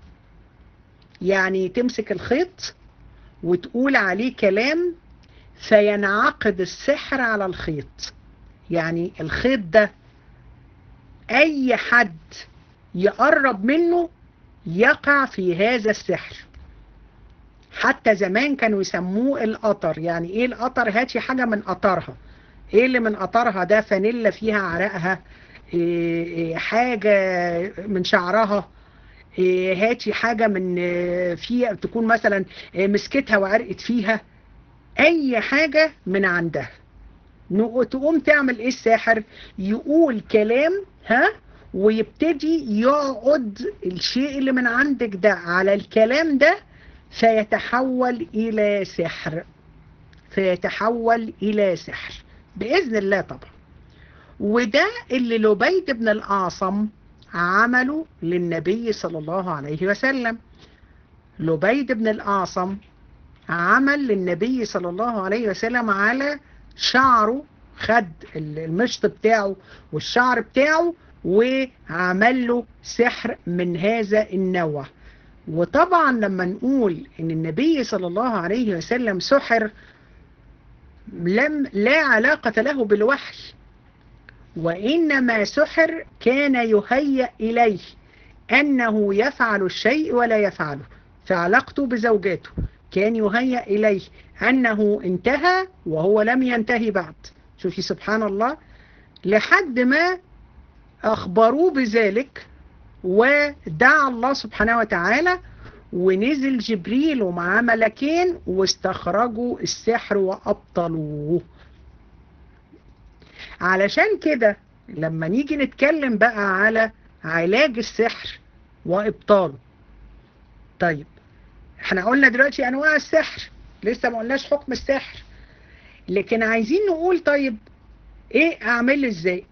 يعني تمسك الخيط وتقول عليه كلام فينعقد السحر على الخيط يعني الخيط ده اي حد يقرب منه يقع في هذا السحر حتى زمان كانوا يسموه القطر يعني ايه القطر هاتي حاجة من قطرها ايه اللي من قطرها ده فانيلا فيها عرقها إيه إيه حاجة من شعرها إيه هاتي حاجة من فيها تكون مثلا مسكتها وعرقت فيها اي حاجة من عندها تقوم تعمل ايه الساحر يقول كلام ها ويبتدي يقعد الشيء اللي من عندك ده على الكلام ده فيتحول الى سحر فيتحول الى سحر باذن الله طبعا وده اللي لبيد بن الاعصم عمله للنبي صلى الله عليه وسلم لبيد بن الاعصم عمل للنبي صلى الله عليه وسلم على شعره خد المشط بتاعه والشعر بتاعه وعمل له سحر من هذا النوع وطبعا لما نقول ان النبي صلى الله عليه وسلم سحر لم لا علاقة له بالوحي وإنما سحر كان يهيأ إليه أنه يفعل الشيء ولا يفعله فعلاقته بزوجاته كان يهيأ إليه أنه انتهى وهو لم ينتهي بعد شوفي سبحان الله لحد ما أخبروه بذلك ودعا الله سبحانه وتعالى ونزل جبريل ومعاه ملكين واستخرجوا السحر وأبطلوه علشان كده لما نيجي نتكلم بقى على علاج السحر وإبطاله طيب احنا قلنا دلوقتي أنواع السحر لسه ما قلناش حكم السحر لكن عايزين نقول طيب ايه اعمل ازاي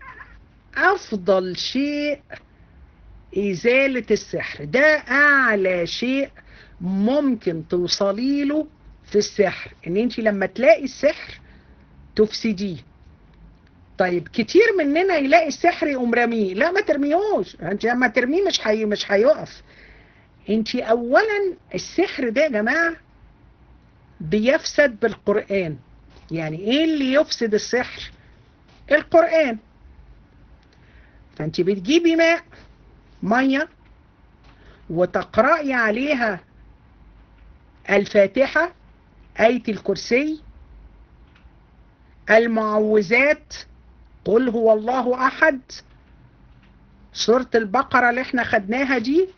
افضل شيء ازالة السحر ده اعلى شيء ممكن توصلي له في السحر ان انت لما تلاقي السحر تفسديه طيب كتير مننا يلاقي السحر يقوم رميه لا ما ترميهوش انت لما ترميه مش حي... مش هيقف انت اولا السحر ده يا جماعه بيفسد بالقرآن يعني ايه اللي يفسد السحر القرآن فانت بتجيبي ماء مية وتقرأي عليها الفاتحة آية الكرسي المعوذات قل هو الله احد سورة البقرة اللي احنا خدناها دي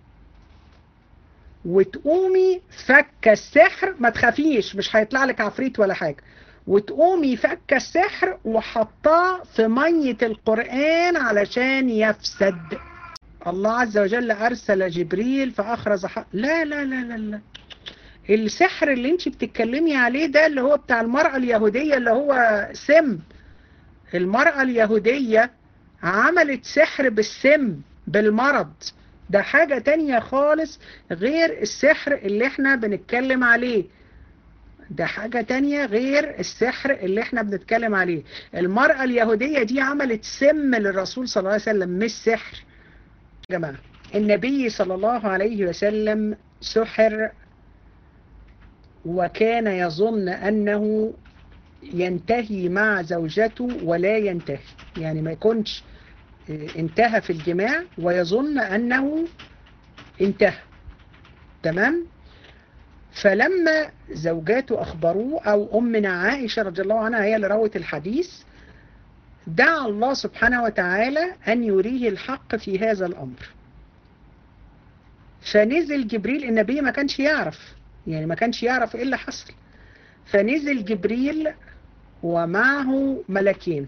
وتقومي فك السحر ما تخافيش مش هيطلع لك عفريت ولا حاجة وتقومي فك السحر وحطاه في مية القرآن علشان يفسد الله عز وجل أرسل جبريل فأخرج حق لا لا لا لا لا السحر اللي انت بتتكلمي عليه ده اللي هو بتاع المرأة اليهودية اللي هو سم المرأة اليهودية عملت سحر بالسم بالمرض ده حاجة تانية خالص غير السحر اللي احنا بنتكلم عليه ده حاجة تانية غير السحر اللي احنا بنتكلم عليه المرأة اليهودية دي عملت سم للرسول صلى الله عليه وسلم مش سحر يا جماعة النبي صلى الله عليه وسلم سحر وكان يظن أنه ينتهي مع زوجته ولا ينتهي يعني ما يكونش انتهى في الجماع ويظن أنه انتهى تمام فلما زوجاته أخبروه أو أمنا عائشة رضي الله عنها هي اللي روت الحديث دعا الله سبحانه وتعالى أن يريه الحق في هذا الأمر فنزل جبريل النبي ما كانش يعرف يعني ما كانش يعرف إيه اللي حصل فنزل جبريل ومعه ملكين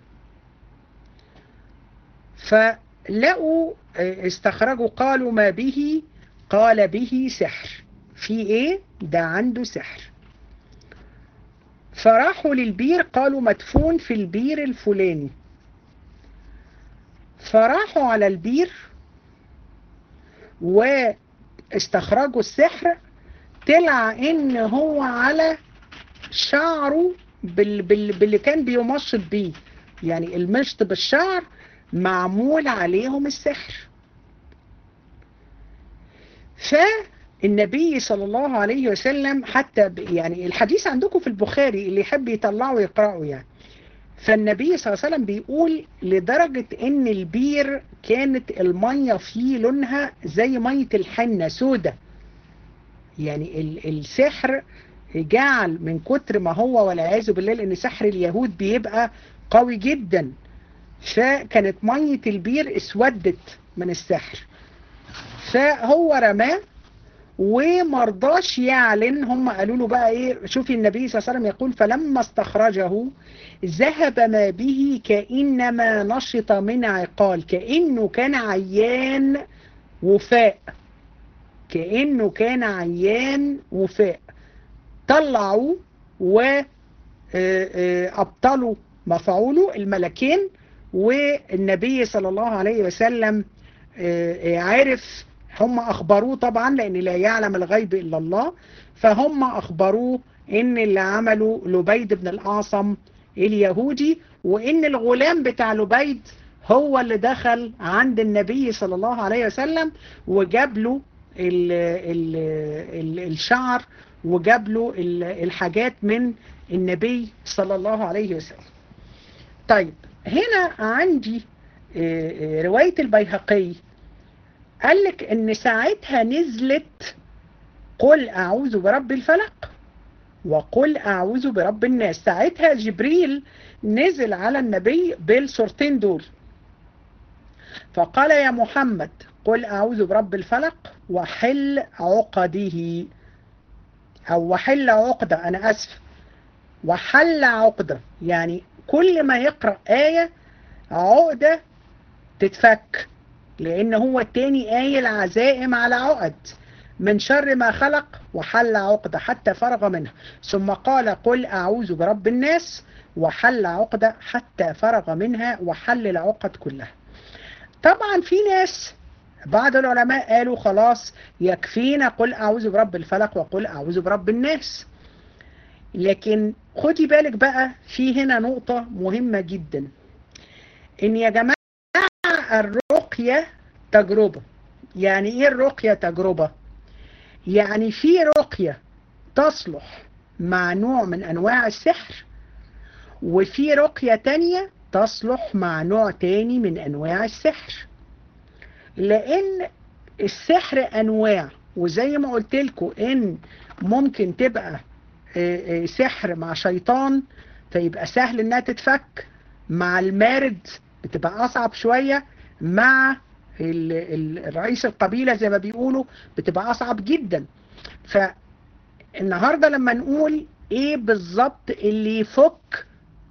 فلقوا استخرجوا قالوا ما به قال به سحر في ايه ده عنده سحر فراحوا للبير قالوا مدفون في البير الفلاني فراحوا على البير واستخرجوا السحر طلع ان هو على شعره بال بال باللي كان بيمشط بيه يعني المشط بالشعر معمول عليهم السحر فالنبي صلى الله عليه وسلم حتى يعني الحديث عندكم في البخاري اللي يحب يطلعه ويقرأه يعني فالنبي صلى الله عليه وسلم بيقول لدرجة ان البير كانت المية فيه لونها زي مية الحنة سودة يعني السحر جعل من كتر ما هو والعياذ بالله لان سحر اليهود بيبقى قوي جدا فكانت مية البير اسودت من السحر فهو رماه ومرضاش يعلن هم قالوا له بقى ايه شوفي النبي صلى الله عليه وسلم يقول فلما استخرجه ذهب ما به كأنما نشط من عقال كأنه كان عيان وفاء كأنه كان عيان وفاء طلعوا وأبطلوا مفعوله الملكين والنبي صلى الله عليه وسلم عرف هم أخبروه طبعا لأن لا يعلم الغيب إلا الله فهم أخبروه إن اللي عمله لبيد بن الأعصم اليهودي وإن الغلام بتاع لبيد هو اللي دخل عند النبي صلى الله عليه وسلم وجاب له ال ال ال الشعر وجاب له الحاجات من النبي صلى الله عليه وسلم طيب هنا عندي رواية البيهقي قال لك ان ساعتها نزلت قل اعوذ برب الفلق وقل اعوذ برب الناس ساعتها جبريل نزل على النبي بالصورتين دول فقال يا محمد قل اعوذ برب الفلق وحل عقده او وحل عقدة انا اسف وحل عقدة يعني كل ما يقرأ آية عقدة تتفك لأن هو التاني قايل عزائم على عقد من شر ما خلق وحل عقدة حتى فرغ منها ثم قال قل أعوذ برب الناس وحل عقدة حتى فرغ منها وحل العقد كلها طبعا في ناس بعض العلماء قالوا خلاص يكفينا قل أعوذ برب الفلق وقل أعوذ برب الناس لكن خدي بالك بقى في هنا نقطة مهمة جدا ان يا جماعة الرقية تجربة يعني ايه الرقية تجربة يعني في رقية تصلح مع نوع من انواع السحر وفي رقية تانية تصلح مع نوع تاني من انواع السحر لان السحر انواع وزي ما قلت لكم ان ممكن تبقى سحر مع شيطان فيبقى سهل انها تتفك مع المارد بتبقى اصعب شوية مع ال- ال- رئيس القبيلة زي ما بيقولوا بتبقى اصعب جدا فالنهاردة لما نقول ايه بالظبط اللي يفك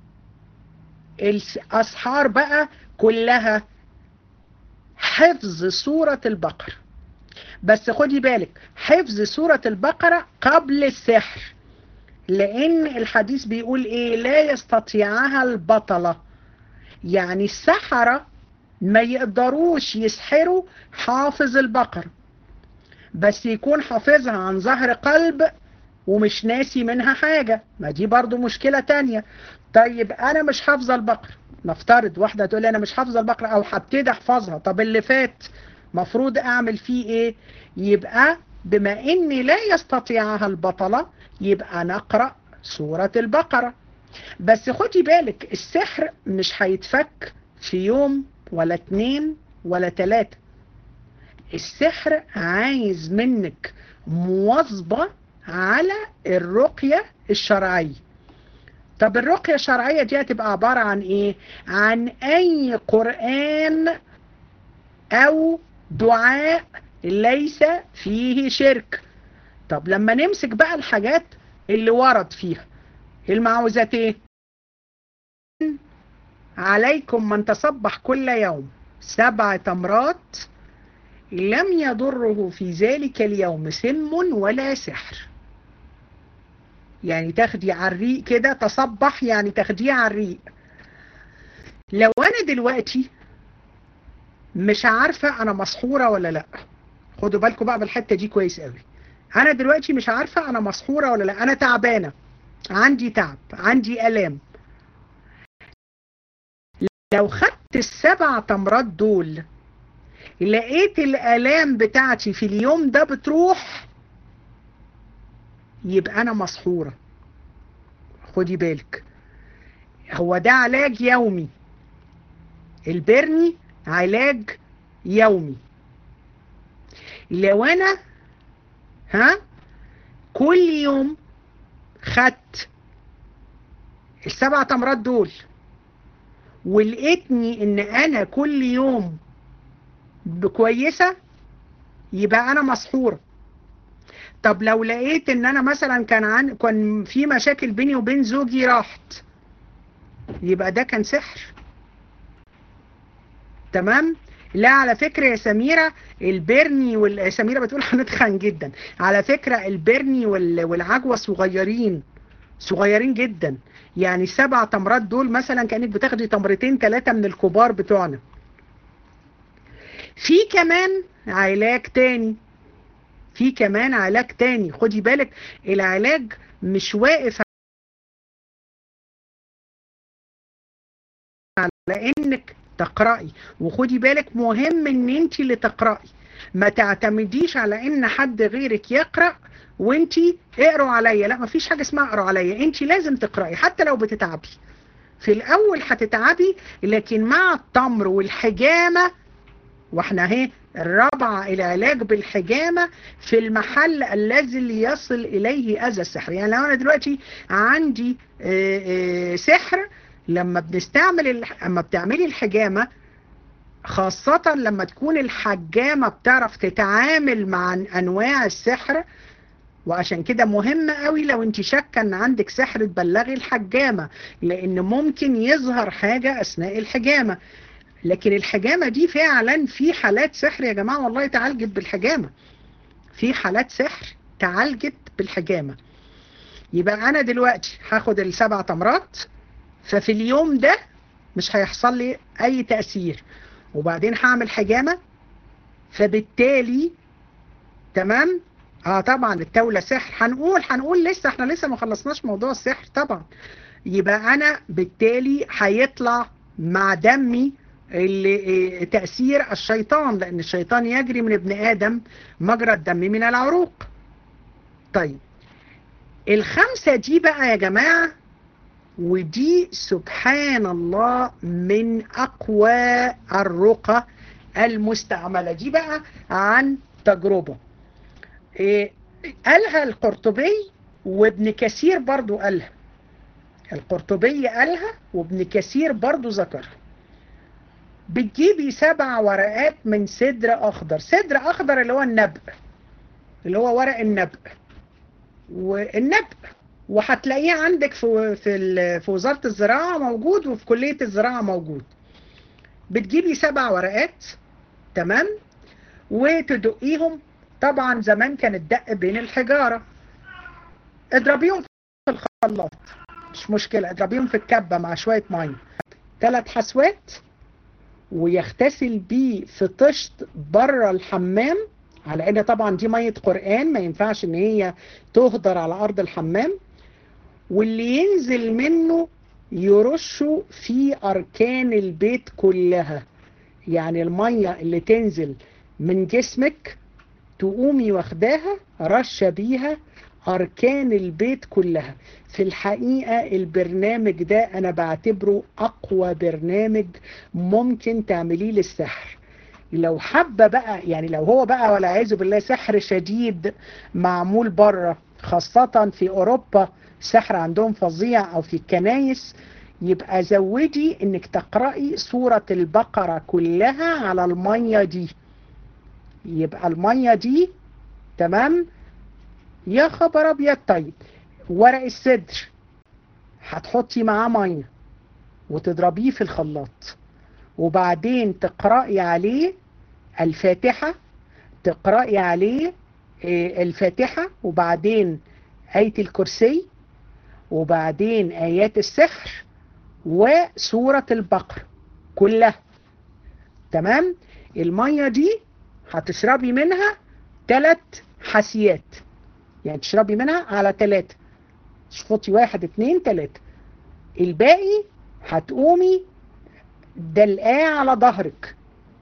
الاسحار بقى كلها حفظ سورة البقرة بس خدي بالك حفظ سورة البقرة قبل السحر لان الحديث بيقول ايه لا يستطيعها البطلة يعني السحرة ما يقدروش يسحروا حافظ البقرة بس يكون حافظها عن ظهر قلب ومش ناسي منها حاجة ما دي برضو مشكلة تانية طيب انا مش حافظة البقرة نفترض واحدة تقول لي انا مش حافظة البقرة او هبتدي احفظها طب اللي فات مفروض اعمل فيه ايه يبقى بما اني لا يستطيعها البطلة يبقى نقرأ سورة البقرة بس خدي بالك السحر مش هيتفك في يوم ولا اتنين ولا تلاتة السحر عايز منك مواظبة على الرقية الشرعية طب الرقية الشرعية دي هتبقى عبارة عن ايه عن اي قرآن او دعاء ليس فيه شرك طب لما نمسك بقى الحاجات اللي ورد فيها المعوذات ايه عليكم من تصبح كل يوم سبع تمرات لم يضره في ذلك اليوم سم ولا سحر يعني تاخدي على الريق كده تصبح يعني تاخديه على الريق لو انا دلوقتي مش عارفة انا مسحورة ولا لا خدوا بالكم بقى بالحتة دي كويس قوي انا دلوقتي مش عارفة انا مسحورة ولا لا انا تعبانة عندي تعب عندي الام لو خدت السبع تمرات دول لقيت الالام بتاعتي في اليوم ده بتروح يبقى انا مسحورة خدي بالك هو ده علاج يومي البرني علاج يومي لو انا ها كل يوم خدت السبع تمرات دول ولقيتني ان انا كل يوم بكويسة يبقى انا مسحورة طب لو لقيت ان انا مثلا كان عن كان في مشاكل بيني وبين زوجي راحت يبقى ده كان سحر تمام لا على فكرة يا سميرة البرني وال... سميرة بتقول هنتخن جدا على فكرة البرني وال... والعجوة صغيرين صغيرين جدا يعني السبع تمرات دول مثلا كأنك بتاخدي تمرتين ثلاثة من الكبار بتوعنا في كمان علاج تاني في كمان علاج تاني خدي بالك العلاج مش واقف على انك تقرأي وخدي بالك مهم ان انت اللي تقرأي ما تعتمديش على ان حد غيرك يقرأ وانت اقروا عليا لا مفيش حاجة اسمها اقروا عليا انت لازم تقرأي حتى لو بتتعبي في الاول هتتعبي لكن مع التمر والحجامة واحنا اهي الرابعة العلاج بالحجامة في المحل الذي يصل إليه أذى السحر يعني لو أنا دلوقتي عندي آآ آآ سحر لما بنستعمل الح... لما بتعملي الحجامة خاصة لما تكون الحجامة بتعرف تتعامل مع أنواع السحر وعشان كده مهم قوي لو انت شاكه ان عندك سحر تبلغي الحجامة لان ممكن يظهر حاجة اثناء الحجامة لكن الحجامة دي فعلا في حالات سحر يا جماعة والله تعالجت بالحجامة في حالات سحر تعالجت بالحجامة يبقى انا دلوقتي هاخد السبع تمرات ففي اليوم ده مش هيحصل لي اي تأثير وبعدين هعمل حجامة فبالتالي تمام اه طبعا التولة سحر هنقول هنقول لسه احنا لسه ما خلصناش موضوع السحر طبعا يبقى انا بالتالي هيطلع مع دمي اللي تأثير الشيطان لأن الشيطان يجري من ابن آدم مجرى الدم من العروق طيب الخمسة دي بقى يا جماعة ودي سبحان الله من أقوى الرقى المستعملة دي بقى عن تجربة إيه قالها القرطبي وابن كثير برضو قالها القرطبي قالها وابن كثير برضو ذكرها بتجيبي سبع ورقات من سدر اخضر سدر اخضر اللي هو النبق اللي هو ورق النبق والنبق وهتلاقيه عندك في في في وزارة الزراعة موجود وفي كلية الزراعة موجود بتجيبي سبع ورقات تمام وتدقيهم طبعا زمان كان الدق بين الحجارة اضربيهم في الخلاط مش مشكلة اضربيهم في الكبة مع شوية مية ثلاث حسوات ويغتسل بيه في طشت بره الحمام على ان طبعا دي مية قرآن ما ينفعش ان هي تهدر على ارض الحمام واللي ينزل منه يرشه في اركان البيت كلها يعني المية اللي تنزل من جسمك تقومي واخداها رشة بيها أركان البيت كلها في الحقيقة البرنامج ده أنا بعتبره أقوى برنامج ممكن تعمليه للسحر لو حابة بقى يعني لو هو بقى ولا عايزه بالله سحر شديد معمول بره خاصة في أوروبا سحر عندهم فظيع أو في الكنايس يبقى زودي انك تقرأي سورة البقرة كلها على المية دي يبقى المية دي تمام يا خبر ابيض طيب ورق السدر هتحطي معاه ميه وتضربيه في الخلاط وبعدين تقرأي عليه الفاتحة تقرأي عليه الفاتحة وبعدين آية الكرسي وبعدين آيات السحر وسورة البقرة كلها تمام المية دي هتشربي منها ثلاث حسيات يعني تشربي منها على ثلاثة تشفطي واحد اتنين ثلاثة الباقي هتقومي دلقاه على ظهرك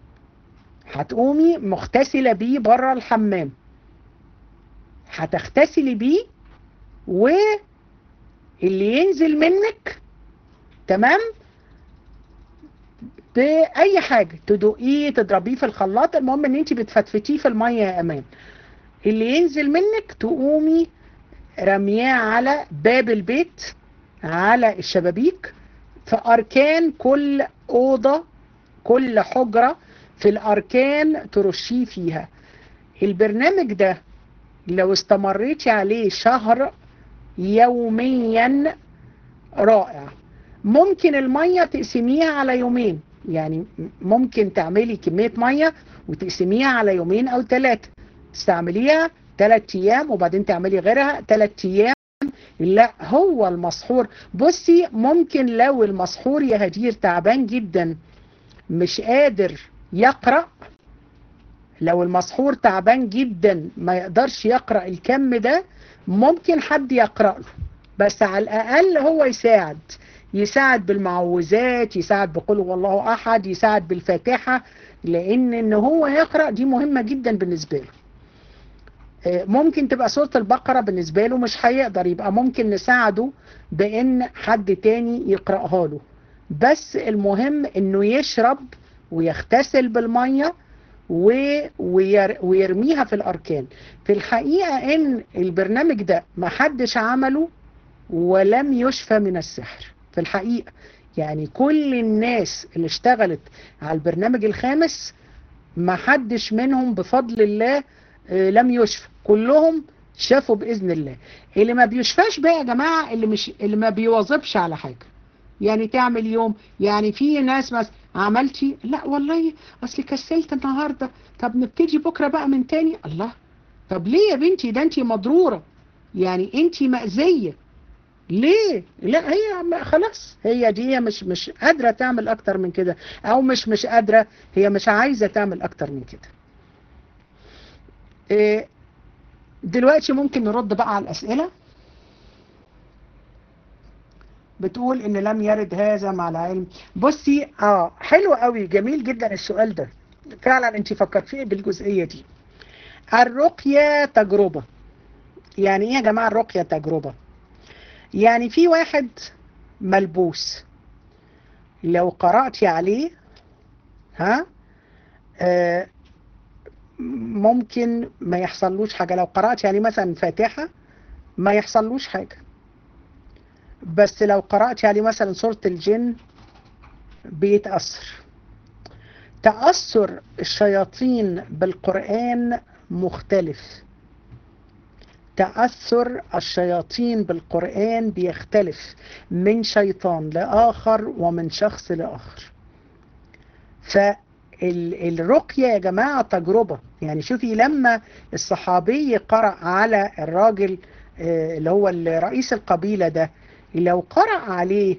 هتقومي مغتسلة بيه بره الحمام هتغتسلي بيه واللي ينزل منك تمام بأي حاجة تدقيه تضربيه في الخلاط المهم ان انت بتفتفتيه في المية يا امان اللي ينزل منك تقومي رمياه على باب البيت على الشبابيك في أركان كل أوضة كل حجرة في الأركان ترشيه فيها البرنامج ده لو استمريتي عليه شهر يوميا رائع ممكن المية تقسميها على يومين يعني ممكن تعملي كمية مية وتقسميها على يومين أو ثلاثة تستعمليها ثلاث أيام وبعدين تعملي غيرها ثلاث أيام لا هو المسحور بصي ممكن لو المسحور يا هدير تعبان جدا مش قادر يقرأ لو المسحور تعبان جدا ما يقدرش يقرأ الكم ده ممكن حد يقرأ له بس على الأقل هو يساعد يساعد بالمعوذات يساعد بقول هو الله أحد يساعد بالفاتحة لأن إن هو يقرأ دي مهمة جدا بالنسبة له ممكن تبقى سورة البقرة بالنسبة له مش هيقدر يبقى ممكن نساعده بان حد تاني يقرأها له بس المهم انه يشرب ويغتسل بالمية وير ويرميها في الاركان في الحقيقة ان البرنامج ده ما حدش عمله ولم يشفى من السحر في الحقيقة يعني كل الناس اللي اشتغلت على البرنامج الخامس ما حدش منهم بفضل الله لم يشفى كلهم شافوا باذن الله اللي ما بيشفاش بقى يا جماعه اللي مش اللي ما بيواظبش على حاجه يعني تعمل يوم يعني في ناس مثلا عملتي لا والله اصل كسلت النهارده طب نبتدي بكره بقى من تاني الله طب ليه يا بنتي ده انت مضروره يعني انت مأذيه ليه لا هي خلاص هي دي مش مش قادره تعمل اكتر من كده او مش مش قادره هي مش عايزه تعمل اكتر من كده دلوقتي ممكن نرد بقى على الأسئلة بتقول ان لم يرد هذا مع العلم بصي اه حلو قوي جميل جدا السؤال ده فعلا انت فكرت فيه بالجزئية دي الرقية تجربة يعني ايه يا جماعة الرقية تجربة يعني في واحد ملبوس لو قرأتي عليه ها آه ممكن ما يحصلوش حاجة لو قرأت يعني مثلا فاتحة ما يحصلوش حاجة بس لو قرأت عليه مثلا سورة الجن بيتأثر تأثر الشياطين بالقرآن مختلف تأثر الشياطين بالقرآن بيختلف من شيطان لآخر ومن شخص لآخر فالرقية يا جماعة تجربة يعني شوفي لما الصحابي قرأ على الراجل اللي هو رئيس القبيلة ده لو قرأ عليه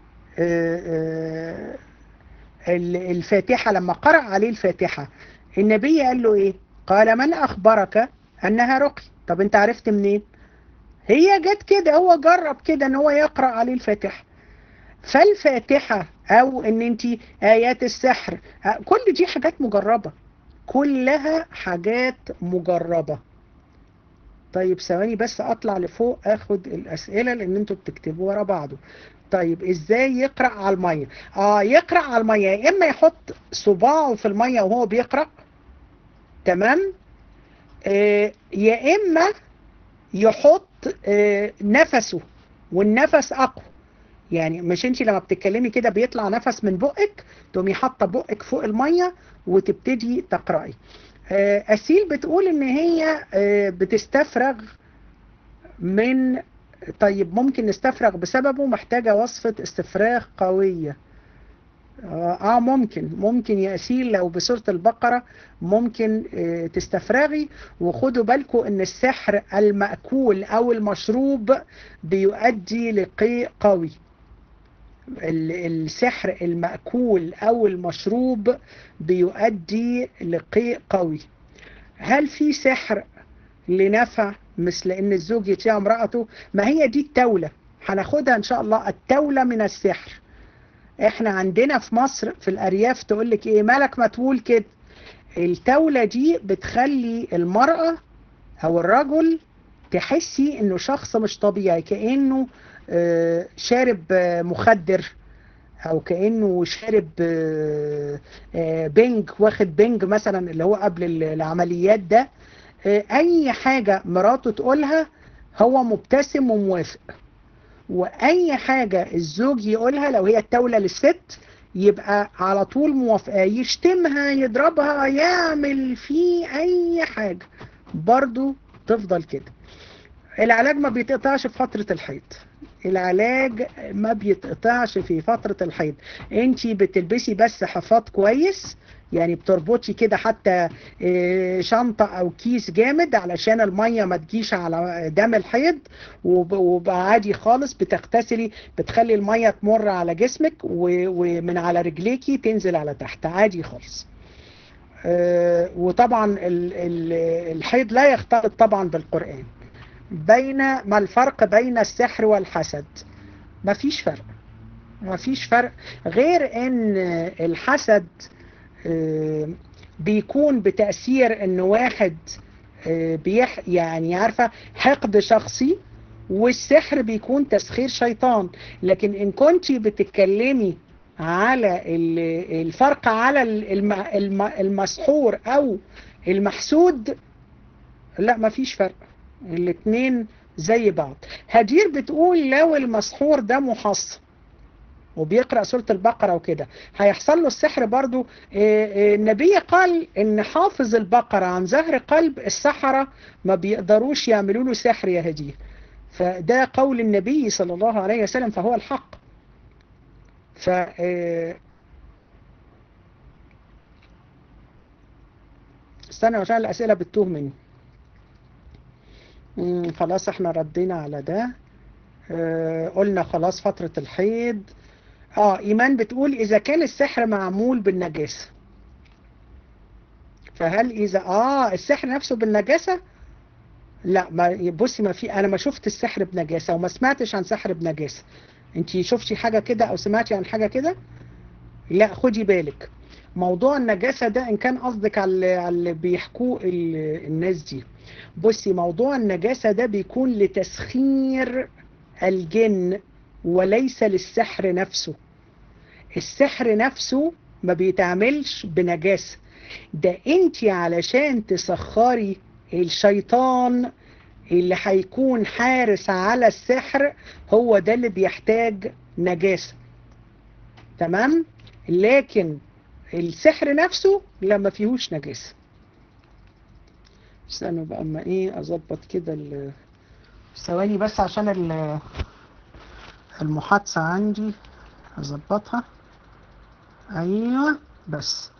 الفاتحة لما قرأ عليه الفاتحة النبي قال له ايه قال من اخبرك انها رقي طب انت عرفت منين هي جت كده هو جرب كده ان هو يقرأ عليه الفاتحة فالفاتحة او ان انت ايات السحر كل دي حاجات مجربة كلها حاجات مجربة طيب ثواني بس اطلع لفوق اخد الاسئلة لان انتوا بتكتبوا ورا بعضه طيب ازاي يقرأ على المية اه يقرأ على المية يا اما يحط صباعه في المية وهو بيقرأ تمام آه يا اما يحط آه نفسه والنفس اقوى يعني مش انت لما بتتكلمي كده بيطلع نفس من بقك تقومي حاطه بقك فوق الميه وتبتدي تقراي آه اسيل بتقول ان هي بتستفرغ من طيب ممكن نستفرغ بسببه محتاجة وصفة استفراغ قوية اه ممكن ممكن يا اسيل لو بسورة البقرة ممكن اه تستفرغي وخدوا بالكم ان السحر المأكول او المشروب بيؤدي لقيء قوي السحر المأكول او المشروب بيؤدي لقيء قوي هل في سحر لنفع مثل ان الزوج يطيع امرأته ما هي دي التولة هناخدها ان شاء الله التولة من السحر احنا عندنا في مصر في الارياف تقولك ايه مالك ما تقول كده التولة دي بتخلي المرأة او الرجل تحسي انه شخص مش طبيعي كأنه شارب مخدر او كأنه شارب بنج واخد بنج مثلا اللي هو قبل العمليات ده اي حاجة مراته تقولها هو مبتسم وموافق واي حاجة الزوج يقولها لو هي التولة للست يبقى على طول موافقة يشتمها يضربها يعمل فيه اي حاجة برضو تفضل كده العلاج ما بيتقطعش في فترة الحيض العلاج ما بيتقطعش في فترة الحيض انت بتلبسي بس حفاظ كويس يعني بتربطي كده حتى شنطة او كيس جامد علشان المية ما تجيش على دم الحيض وبقى عادي خالص بتغتسلي بتخلي المية تمر على جسمك ومن على رجليكي تنزل على تحت عادي خالص وطبعا الحيض لا يختلط طبعا بالقرآن بين ما الفرق بين السحر والحسد مفيش فرق مفيش فرق غير ان الحسد بيكون بتأثير ان واحد بيح يعني عارفة حقد شخصي والسحر بيكون تسخير شيطان لكن ان كنت بتتكلمي على الفرق على المسحور او المحسود لا مفيش فرق الاتنين زي بعض هدير بتقول لو المسحور ده محصن وبيقرأ سورة البقرة وكده هيحصل له السحر برضو النبي قال ان حافظ البقرة عن زهر قلب السحرة ما بيقدروش يعملوا له سحر يا هدير فده قول النبي صلى الله عليه وسلم فهو الحق ف استنى عشان الأسئلة بتتوه مني خلاص احنا ردينا على ده اه قلنا خلاص فترة الحيض اه ايمان بتقول اذا كان السحر معمول بالنجاسة فهل اذا اه السحر نفسه بالنجاسة لا ما بصي ما في انا ما شفت السحر بنجاسة وما سمعتش عن سحر بنجاسة انتي شفتي حاجة كده او سمعتي عن حاجة كده لا خدي بالك موضوع النجاسة ده ان كان قصدك على اللي بيحكوه الناس دي بصي موضوع النجاسة ده بيكون لتسخير الجن وليس للسحر نفسه السحر نفسه ما بيتعملش بنجاسة ده انت علشان تسخري الشيطان اللي هيكون حارس على السحر هو ده اللي بيحتاج نجاسة تمام لكن السحر نفسه لا ما فيهوش نجاسة استنوا بقى اما ايه اظبط كده ال- ثواني بس عشان ال- المحادثة عندي اظبطها ايوه بس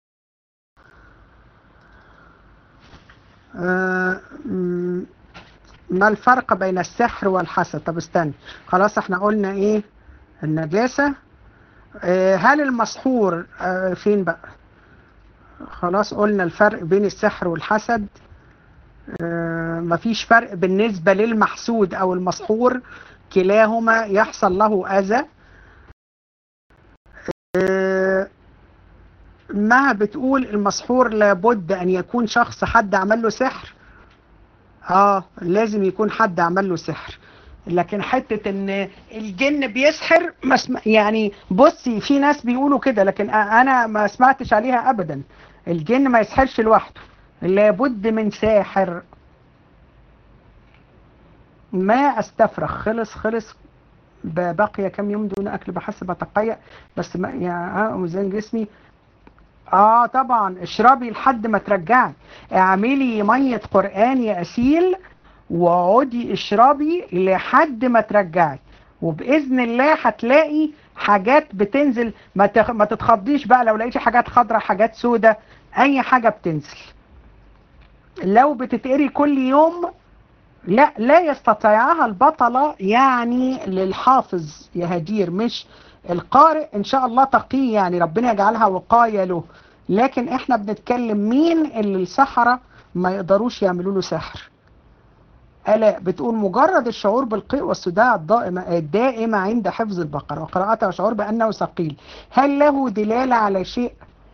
آه، م- ما الفرق بين السحر والحسد طب استنى خلاص احنا قلنا ايه النجاسة آه، هل المسحور آه، فين بقى خلاص قلنا الفرق بين السحر والحسد آه، مفيش فرق بالنسبة للمحسود او المسحور كلاهما يحصل له اذى آه، ما بتقول المسحور لابد ان يكون شخص حد عمل له سحر اه لازم يكون حد عمل له سحر لكن حتة ان الجن بيسحر ما اسم... يعني بصي في ناس بيقولوا كده لكن انا ما سمعتش عليها ابدا الجن ما يسحرش لوحده لابد من ساحر ما استفرغ خلص خلص ب- بقي كم يوم دون اكل بحسب اتقيأ بس ما يعني اه ميزان جسمي اه طبعا اشربي لحد ما ترجعي اعملي ميه قران يا اسيل واقعدي اشربي لحد ما ترجعي وباذن الله هتلاقي حاجات بتنزل ما تخ... ما تتخضيش بقى لو لقيتي حاجات خضراء حاجات سودة اي حاجه بتنزل لو بتتقري كل يوم لا لا يستطيعها البطلة يعني للحافظ يا هدير مش القارئ ان شاء الله تقي يعني ربنا يجعلها وقاية له لكن احنا بنتكلم مين اللي السحرة ما يقدروش يعملوا له سحر ألا بتقول مجرد الشعور بالقيء والصداع الدائمة الدائمة عند حفظ البقرة وقراءتها وشعور بأنه ثقيل هل له دلالة على شيء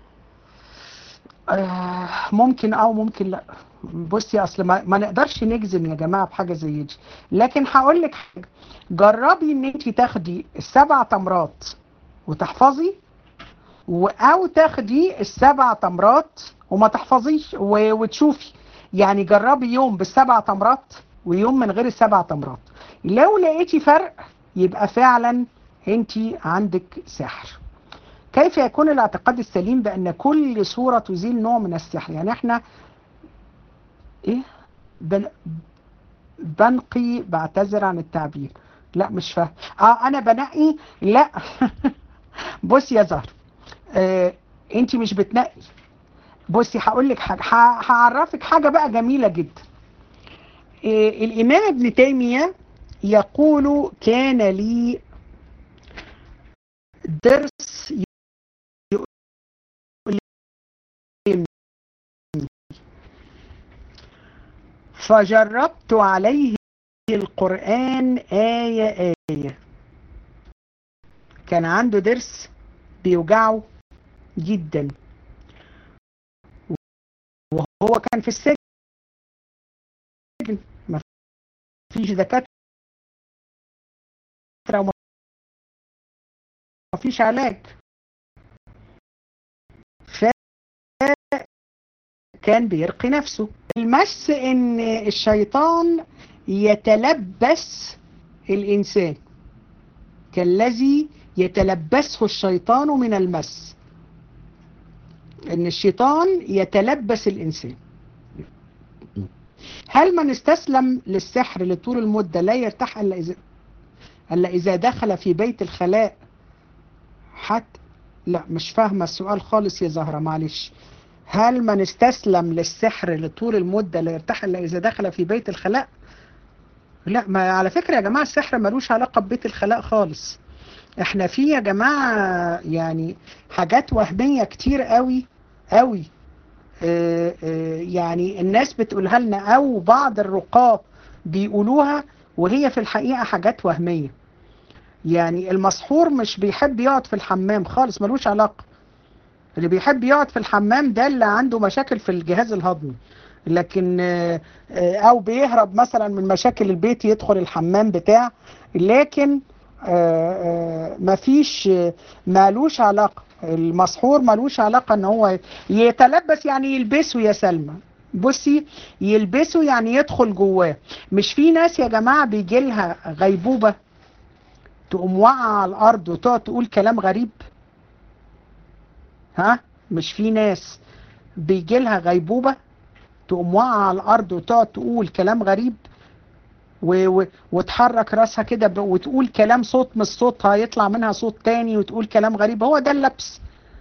آه ممكن أو ممكن لا بصي أصل ما, ما نقدرش نجزم يا جماعة بحاجة زي دي لكن هقول لك حاجة جربي ان انت تاخدي السبع تمرات وتحفظي و- او تاخدي السبع تمرات وما تحفظيش و- وتشوفي يعني جربي يوم بالسبع تمرات ويوم من غير السبع تمرات لو لقيتي فرق يبقى فعلا انت عندك سحر كيف يكون الاعتقاد السليم بان كل صورة تزيل نوع من السحر يعني احنا ايه بن... بنقي بعتذر عن التعبير لا مش فاهم اه انا بنقي لا بص يا زهر آه انت مش بتنقي بصي هقول لك حاجه ه- هعرفك حاجه بقى جميله جدا آه الامام ابن تيميه يقول كان لي درس يؤلمني فجربت عليه القرآن آية آية كان عنده درس بيوجعه جدا وهو كان في السجن ما فيش دكاترة وما فيش علاج فكان بيرقي نفسه المس ان الشيطان يتلبس الإنسان كالذي يتلبسه الشيطان من المس ان الشيطان يتلبس الإنسان هل من استسلم للسحر لطول المدة لا يرتاح إلا إذا, إلا إذا دخل في بيت الخلاء حتى لا مش فاهمة السؤال خالص يا زهرة معلش هل من استسلم للسحر لطول المدة لا يرتاح إلا إذا دخل في بيت الخلاء لا ما على فكرة يا جماعة السحر ملوش علاقة ببيت الخلاء خالص احنا في يا جماعة يعني حاجات وهمية كتير قوي قوي اه اه يعني الناس بتقولها لنا او بعض الرقاة بيقولوها وهي في الحقيقة حاجات وهمية يعني المسحور مش بيحب يقعد في الحمام خالص ملوش علاقة اللي بيحب يقعد في الحمام ده اللي عنده مشاكل في الجهاز الهضمي لكن او بيهرب مثلا من مشاكل البيت يدخل الحمام بتاع لكن مفيش مالوش علاقة المسحور مالوش علاقة ان هو يتلبس يعني يلبسه يا سلمى بصي يلبسه يعني يدخل جواه مش في ناس يا جماعة بيجي لها غيبوبة تقوم واقعة على الأرض وتقعد تقول كلام غريب ها مش في ناس بيجي لها غيبوبة تقوم واقعة على الأرض وتقعد تقول كلام غريب و... و... وتحرك راسها كده ب... وتقول كلام صوت مش صوتها يطلع منها صوت تاني وتقول كلام غريب هو ده اللبس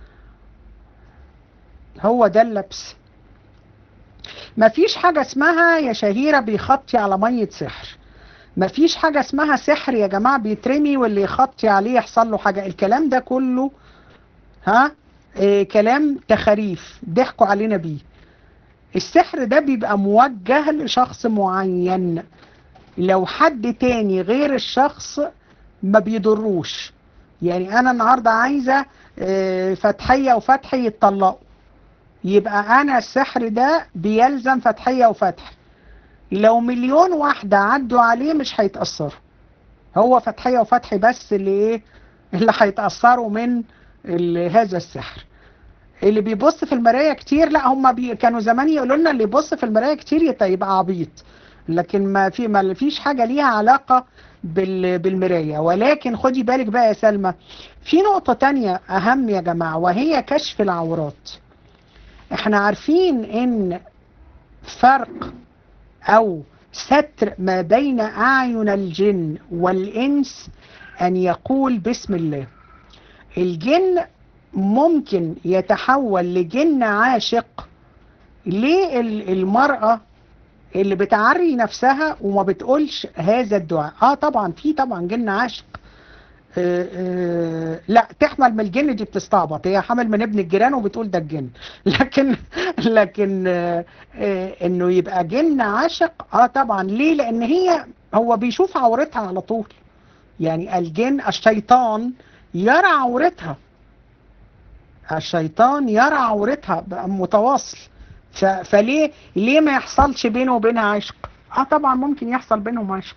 هو ده اللبس مفيش حاجة اسمها يا شهيرة بيخطي على مية سحر مفيش حاجة اسمها سحر يا جماعة بيترمي واللي يخطي عليه يحصل له حاجة الكلام ده كله ها إيه كلام تخاريف ضحكوا علينا بيه السحر ده بيبقى موجه لشخص معين لو حد تاني غير الشخص ما بيضروش يعني انا النهاردة عايزة إيه فتحية وفتحي يتطلقوا يبقى انا السحر ده بيلزم فتحية وفتح لو مليون واحدة عدوا عليه مش هيتأثروا هو فتحية وفتحي بس اللي ايه اللي هيتأثروا من هذا السحر اللي بيبص في المراية كتير لا هم بي كانوا زمان يقولوا لنا اللي يبص في المراية كتير يبقى عبيط لكن ما في ما فيش حاجة ليها علاقة بال بالمراية ولكن خدي بالك بقى يا سلمى في نقطة تانية أهم يا جماعة وهي كشف العورات احنا عارفين ان فرق او ستر ما بين اعين الجن والانس ان يقول بسم الله الجن ممكن يتحول لجن عاشق ليه المرأة اللي بتعري نفسها وما بتقولش هذا الدعاء اه طبعا في طبعا جن عاشق آه آه لا تحمل من الجن دي بتستعبط هي حمل من ابن الجيران وبتقول ده الجن لكن لكن آه انه يبقى جن عاشق اه طبعا ليه لان هي هو بيشوف عورتها على طول يعني الجن الشيطان يرى عورتها الشيطان يرى عورتها متواصل فليه ليه ما يحصلش بينه وبينها عشق اه طبعا ممكن يحصل بينهم عشق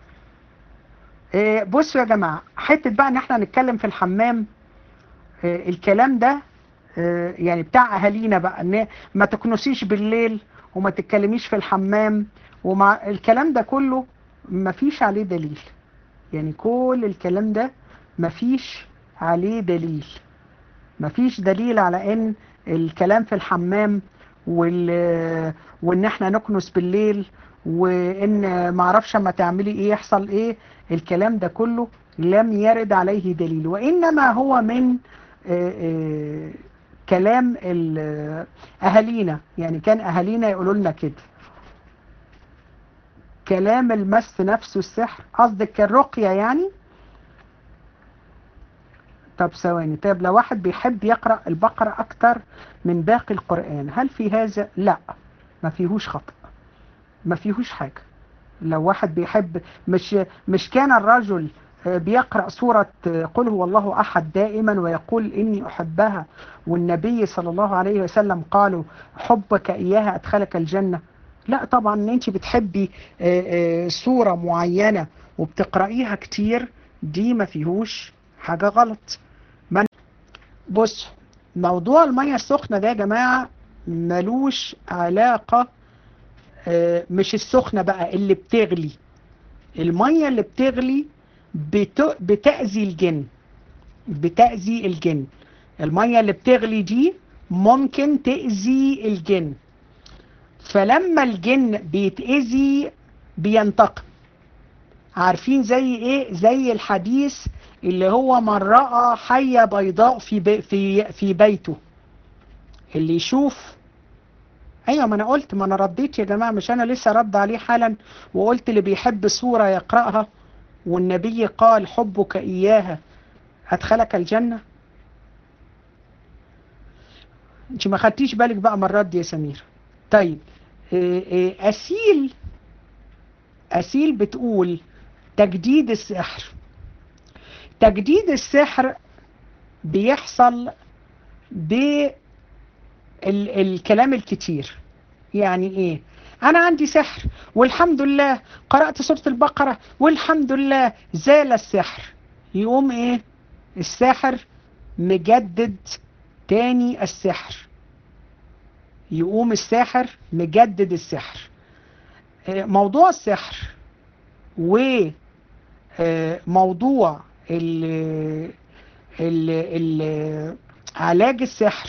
إيه بصوا يا جماعة حتة بقى ان احنا نتكلم في الحمام إيه الكلام ده إيه يعني بتاع اهالينا بقى ان ما تكنسيش بالليل وما تتكلميش في الحمام ومع الكلام ده كله ما فيش عليه دليل يعني كل الكلام ده ما فيش عليه دليل ما فيش دليل على ان الكلام في الحمام وال... وان احنا نكنس بالليل وان ما اعرفش اما تعملي ايه يحصل ايه الكلام ده كله لم يرد عليه دليل وانما هو من آآ آآ كلام اهالينا يعني كان اهالينا يقولوا لنا كده كلام المس نفسه السحر قصدك الرقية يعني طب ثواني طيب لو واحد بيحب يقرأ البقرة أكتر من باقي القرآن هل في هذا؟ لا ما فيهوش خطأ ما فيهوش حاجة لو واحد بيحب مش مش كان الرجل بيقرأ سورة قل هو الله أحد دائما ويقول إني أحبها والنبي صلى الله عليه وسلم قالوا حبك إياها أدخلك الجنة لا طبعا ان انت بتحبي سورة معينة وبتقرأيها كتير دي ما فيهوش حاجة غلط من بص موضوع المية السخنة ده يا جماعة ملوش علاقة مش السخنة بقى اللي بتغلي المية اللي بتغلي بت... بتأذي الجن بتأذي الجن المية اللي بتغلي دي ممكن تأذي الجن فلما الجن بيتأذي بينتقم عارفين زي ايه زي الحديث اللي هو من رأى حية بيضاء في بي في في بيته اللي يشوف ايوه ما انا قلت ما انا رديت يا جماعه مش انا لسه رد عليه حالا وقلت اللي بيحب سوره يقراها والنبي قال حبك اياها ادخلك الجنه انت ما خدتيش بالك بقى من الرد يا سمير طيب اسيل اسيل بتقول تجديد السحر تجديد السحر بيحصل بالكلام الكتير يعني ايه انا عندي سحر والحمد لله قرأت سورة البقرة والحمد لله زال السحر يقوم ايه الساحر مجدد تاني السحر يقوم الساحر مجدد السحر موضوع السحر وموضوع علاج السحر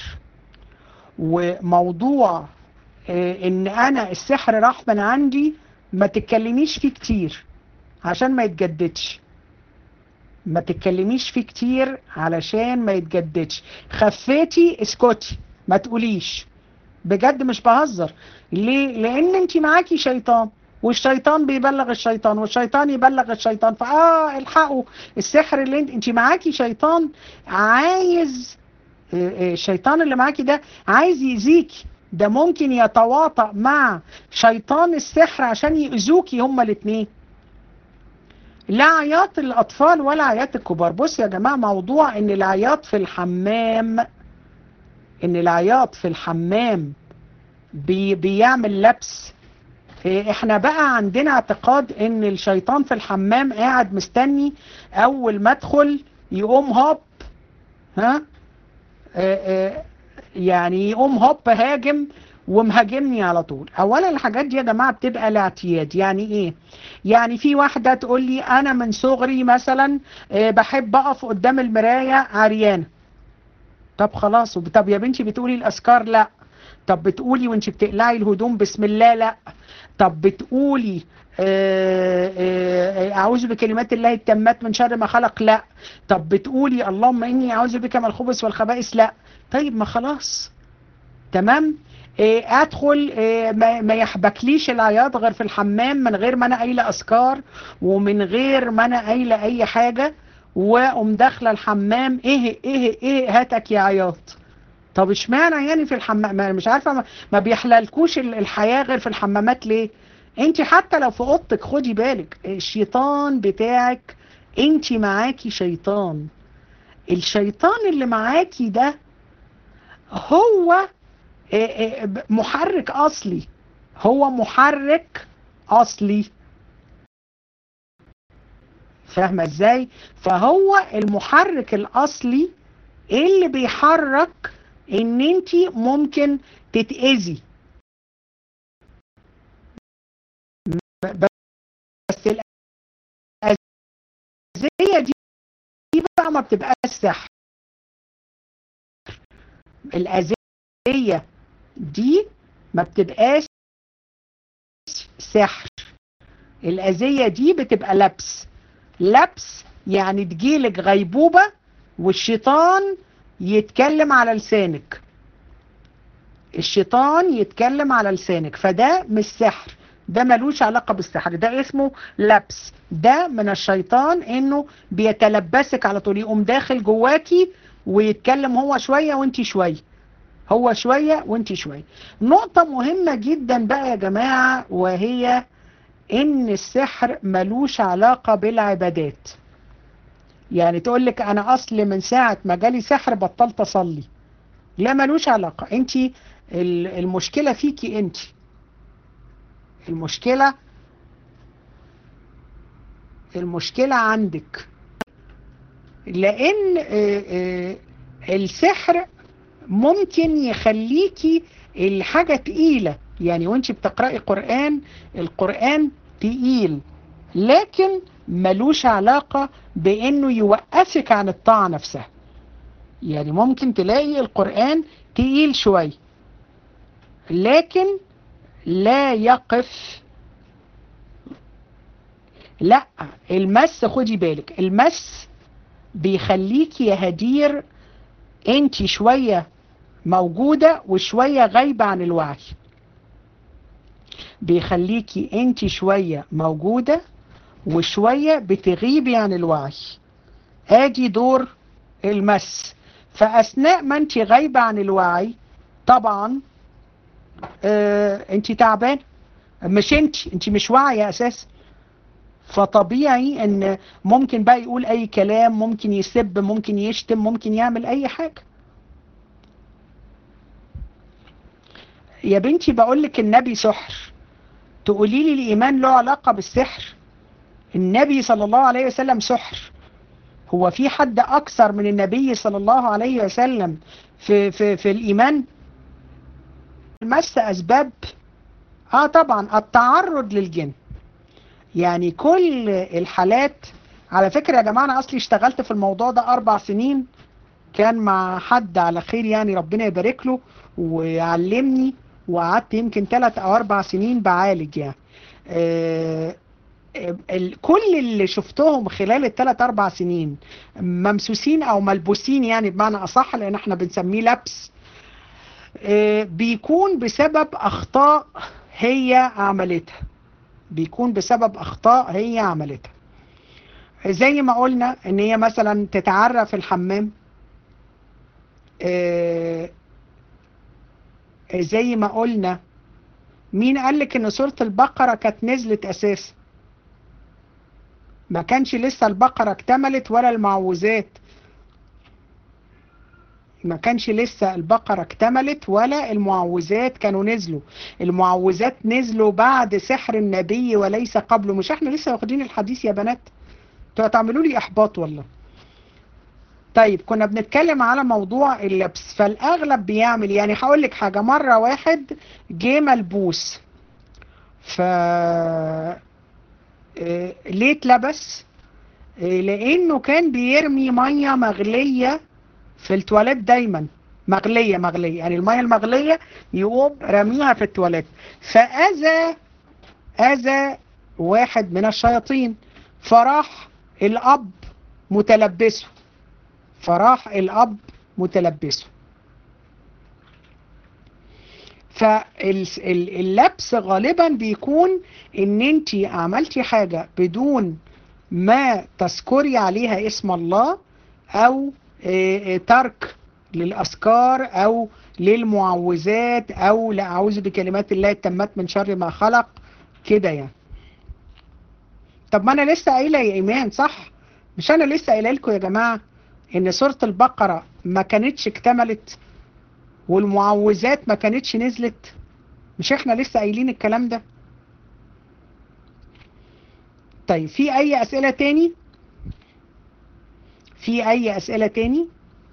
وموضوع ان انا السحر راح من عندي ما تتكلميش فيه كتير عشان ما يتجددش ما تتكلميش فيه كتير علشان ما يتجددش خفيتي اسكتي ما تقوليش بجد مش بهزر ليه لان انت معاكي شيطان والشيطان بيبلغ الشيطان والشيطان يبلغ الشيطان فاه الحقوا السحر اللي انت انت معاكي شيطان عايز الشيطان اللي معاكي ده عايز يأذيكي ده ممكن يتواطأ مع شيطان السحر عشان يأذوكي هما الاثنين لا عياط الأطفال ولا عياط الكبار بص يا جماعة موضوع ان العياط في الحمام ان العياط في الحمام بي بيعمل لبس احنا بقى عندنا اعتقاد ان الشيطان في الحمام قاعد مستني اول ما ادخل يقوم هوب ها اه اه يعني يقوم هوب هاجم ومهاجمني على طول اولا الحاجات دي يا جماعه بتبقى الاعتياد يعني ايه يعني في واحده تقول لي انا من صغري مثلا اه بحب اقف قدام المرايه عريانه طب خلاص طب يا بنتي بتقولي الاذكار لا طب بتقولي وانت بتقلعي الهدوم بسم الله لا طب بتقولي اعوذ بكلمات الله التامات من شر ما خلق لا طب بتقولي اللهم اني اعوذ بك من الخبث والخبائث لا طيب ما خلاص تمام ادخل ما يحبكليش العياط غير في الحمام من غير ما انا قايله اذكار ومن غير ما انا قايله اي حاجه واقوم داخله الحمام ايه ايه ايه هاتك يا عياط طب اشمعنى يعني في الحمام مش عارفه ما بيحللكوش الحياه غير في الحمامات ليه انت حتى لو في اوضتك خدي بالك الشيطان بتاعك انت معاكي شيطان الشيطان اللي معاكي ده هو محرك اصلي هو محرك اصلي فاهمه ازاي فهو المحرك الاصلي اللي بيحرك ان انت ممكن تتاذي بس الأذية دي بقى ما بتبقاش سحر الأذية دي ما بتبقاش سحر الأذية دي بتبقى لبس لبس يعني تجيلك غيبوبة والشيطان يتكلم على لسانك الشيطان يتكلم على لسانك فده مش سحر ده ملوش علاقة بالسحر ده اسمه لبس ده من الشيطان انه بيتلبسك على طول يقوم داخل جواكي ويتكلم هو شوية وانت شوية هو شوية وانت شوية نقطة مهمة جدا بقى يا جماعة وهي ان السحر ملوش علاقة بالعبادات يعني تقول لك انا اصل من ساعة ما جالي سحر بطلت اصلي لا ملوش علاقة انت المشكلة فيكي انت المشكلة المشكلة عندك لان السحر ممكن يخليكي الحاجة تقيلة يعني وانت بتقرأي قرآن القرآن تقيل لكن ملوش علاقة بانه يوقفك عن الطاعة نفسها يعني ممكن تلاقي القرآن تقيل شوي لكن لا يقف لا المس خدي بالك المس بيخليكي يا هدير انت شوية موجودة وشوية غايبة عن الوعي بيخليكي انت شوية موجودة وشوية بتغيبي عن الوعي ادي دور المس فاثناء ما انت غايبة عن الوعي طبعا اه انت تعبان مش انت انت مش واعية اساسا فطبيعي ان ممكن بقى يقول اي كلام ممكن يسب ممكن يشتم ممكن يعمل اي حاجة يا بنتي بقولك النبي سحر تقولي لي الايمان له علاقة بالسحر النبي صلى الله عليه وسلم سحر هو في حد اكثر من النبي صلى الله عليه وسلم في في في الايمان المس اسباب اه طبعا التعرض للجن يعني كل الحالات على فكرة يا جماعة انا اصلي اشتغلت في الموضوع ده اربع سنين كان مع حد على خير يعني ربنا يبارك له ويعلمني وقعدت يمكن ثلاث او اربع سنين بعالج يعني آه كل اللي شفتهم خلال الثلاث اربع سنين ممسوسين او ملبوسين يعني بمعنى اصح لان احنا بنسميه لبس آه بيكون بسبب اخطاء هي عملتها بيكون بسبب اخطاء هي عملتها زي ما قلنا ان هي مثلا تتعرى في الحمام آه زي ما قلنا مين قالك ان سورة البقرة كانت نزلت اساسا ما كانش لسه البقرة اكتملت ولا المعوذات ما كانش لسه البقرة اكتملت ولا المعوذات كانوا نزلوا المعوذات نزلوا بعد سحر النبي وليس قبله مش احنا لسه واخدين الحديث يا بنات انتوا هتعملوا لي احباط والله طيب كنا بنتكلم على موضوع اللبس فالاغلب بيعمل يعني هقول لك حاجه مره واحد جه ملبوس ف ليه اتلبس لانه كان بيرمي ميه مغليه في التواليت دايما مغليه مغليه يعني الميه المغليه يقوم راميها في التواليت فاذى اذى واحد من الشياطين فراح الاب متلبسه فراح الاب متلبسه فاللبس غالبا بيكون ان انت عملتي حاجة بدون ما تذكري عليها اسم الله او ترك للاذكار او للمعوذات او لاعوذ بكلمات الله التامات من شر ما خلق كده يعني طب ما انا لسه قايله يا ايمان صح مش انا لسه قايله لكم يا جماعه ان سوره البقره ما كانتش اكتملت والمعوذات ما كانتش نزلت مش احنا لسه قايلين الكلام ده طيب في اي اسئله تاني في اي اسئله تاني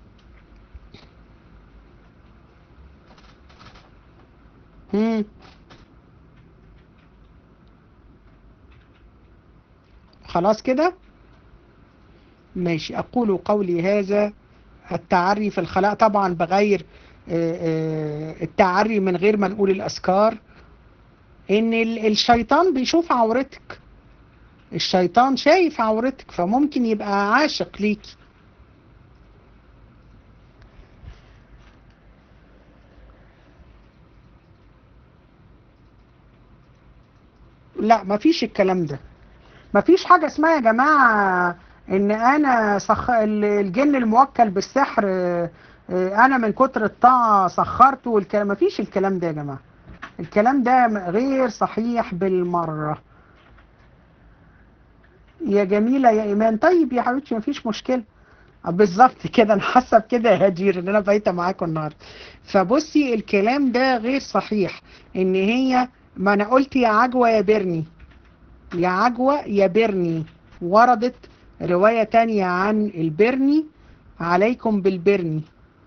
امم خلاص كده ماشي أقول قولي هذا التعري في الخلاء طبعا بغير التعري من غير ما نقول الأذكار إن الشيطان بيشوف عورتك الشيطان شايف عورتك فممكن يبقى عاشق ليكي لا مفيش الكلام ده مفيش حاجة اسمها يا جماعة ان انا صخ... الجن الموكل بالسحر انا من كتر الطاعة سخرته والكلام مفيش الكلام ده يا جماعة الكلام ده غير صحيح بالمرة يا جميلة يا ايمان طيب يا حبيبتي مفيش مشكلة بالظبط كده انا حاسه بكده يا هدير ان انا بايته معاكم النهارده فبصي الكلام ده غير صحيح ان هي ما انا قلت يا عجوه يا برني يا عجوة يا برني وردت رواية تانية عن البرني عليكم بالبرني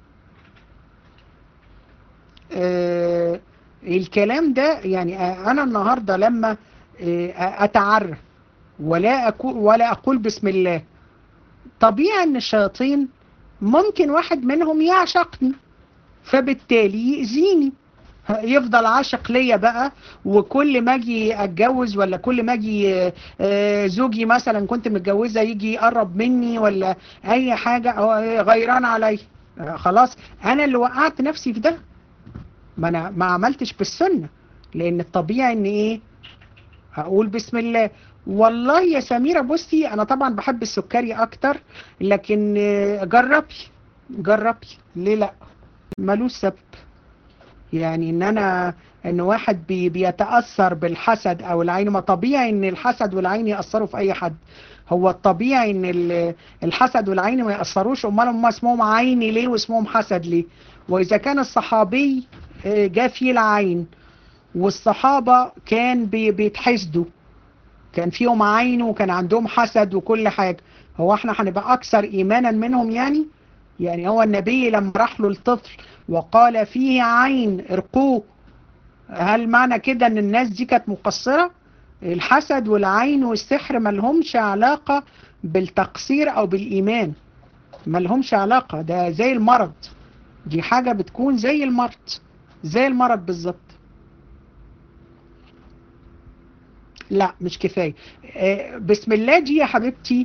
آه الكلام ده يعني انا النهاردة لما آه اتعرى ولا أقول, ولا اقول بسم الله طبيعي ان الشياطين ممكن واحد منهم يعشقني فبالتالي يأذيني يفضل عاشق ليا بقى وكل ما اجي اتجوز ولا كل ما اجي زوجي مثلا كنت متجوزه يجي يقرب مني ولا اي حاجه غيران عليا خلاص انا اللي وقعت نفسي في ده ما انا ما عملتش بالسنه لان الطبيعي ان ايه اقول بسم الله والله يا سميرة بصي انا طبعا بحب السكري اكتر لكن جربي جربي ليه لا ملوش سبب يعني ان انا ان واحد بي بيتأثر بالحسد او العين ما طبيعي ان الحسد والعين يأثروا في اي حد هو الطبيعي ان الحسد والعين ما يأثروش امال هم اسمهم عيني ليه واسمهم حسد ليه واذا كان الصحابي جاء فيه العين والصحابة كان بي بيتحسدوا كان فيهم عين وكان عندهم حسد وكل حاجة هو احنا هنبقى اكثر ايمانا منهم يعني يعني هو النبي لما راح له الطفل وقال فيه عين ارقوه هل معنى كده ان الناس دي كانت مقصرة الحسد والعين والسحر ملهمش علاقة بالتقصير او بالايمان ملهمش علاقة ده زي المرض دي حاجة بتكون زي المرض زي المرض بالظبط لا مش كفاية بسم الله دي يا حبيبتي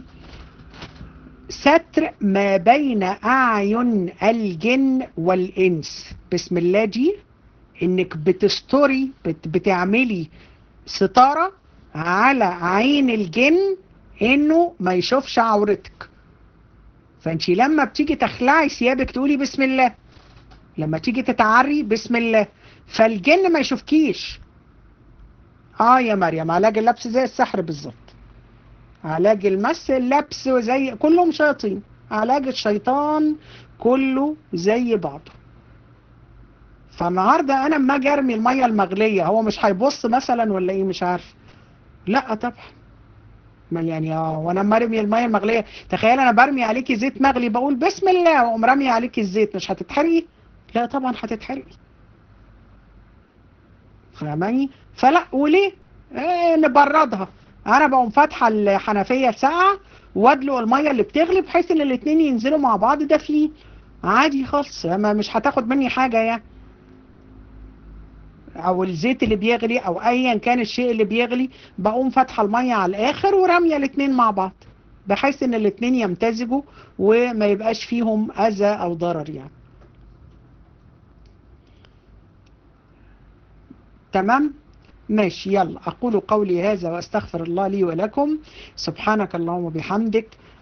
ستر ما بين أعين الجن والإنس بسم الله دي إنك بتستري بت بتعملي ستارة على عين الجن إنه ما يشوفش عورتك فانت لما بتيجي تخلعي ثيابك تقولي بسم الله لما تيجي تتعري بسم الله فالجن ما يشوفكيش اه يا مريم علاج اللبس زي السحر بالظبط علاج المس اللبس زي كلهم شياطين علاج الشيطان كله زي بعضه فالنهارده انا اما اجي ارمي الميه المغليه هو مش هيبص مثلا ولا ايه مش عارف لا طبعا ما يعني اه وانا اما ارمي الميه المغليه تخيل انا برمي عليكي زيت مغلي بقول بسم الله واقوم رامي عليكي الزيت مش هتتحرقي لا طبعا هتتحرقي فاهماني فلا وليه ايه نبردها انا بقوم فاتحه الحنفيه ساعه وادلق الميه اللي بتغلي بحيث ان الاثنين ينزلوا مع بعض دافيين عادي خالص ما مش هتاخد مني حاجه يعني او الزيت اللي بيغلي او ايا كان الشيء اللي بيغلي بقوم فاتحه الميه على الاخر وراميه الاثنين مع بعض بحيث ان الاثنين يمتزجوا وما يبقاش فيهم اذى او ضرر يعني تمام ماشي يلا أقول قولي هذا وأستغفر الله لي ولكم سبحانك اللهم وبحمدك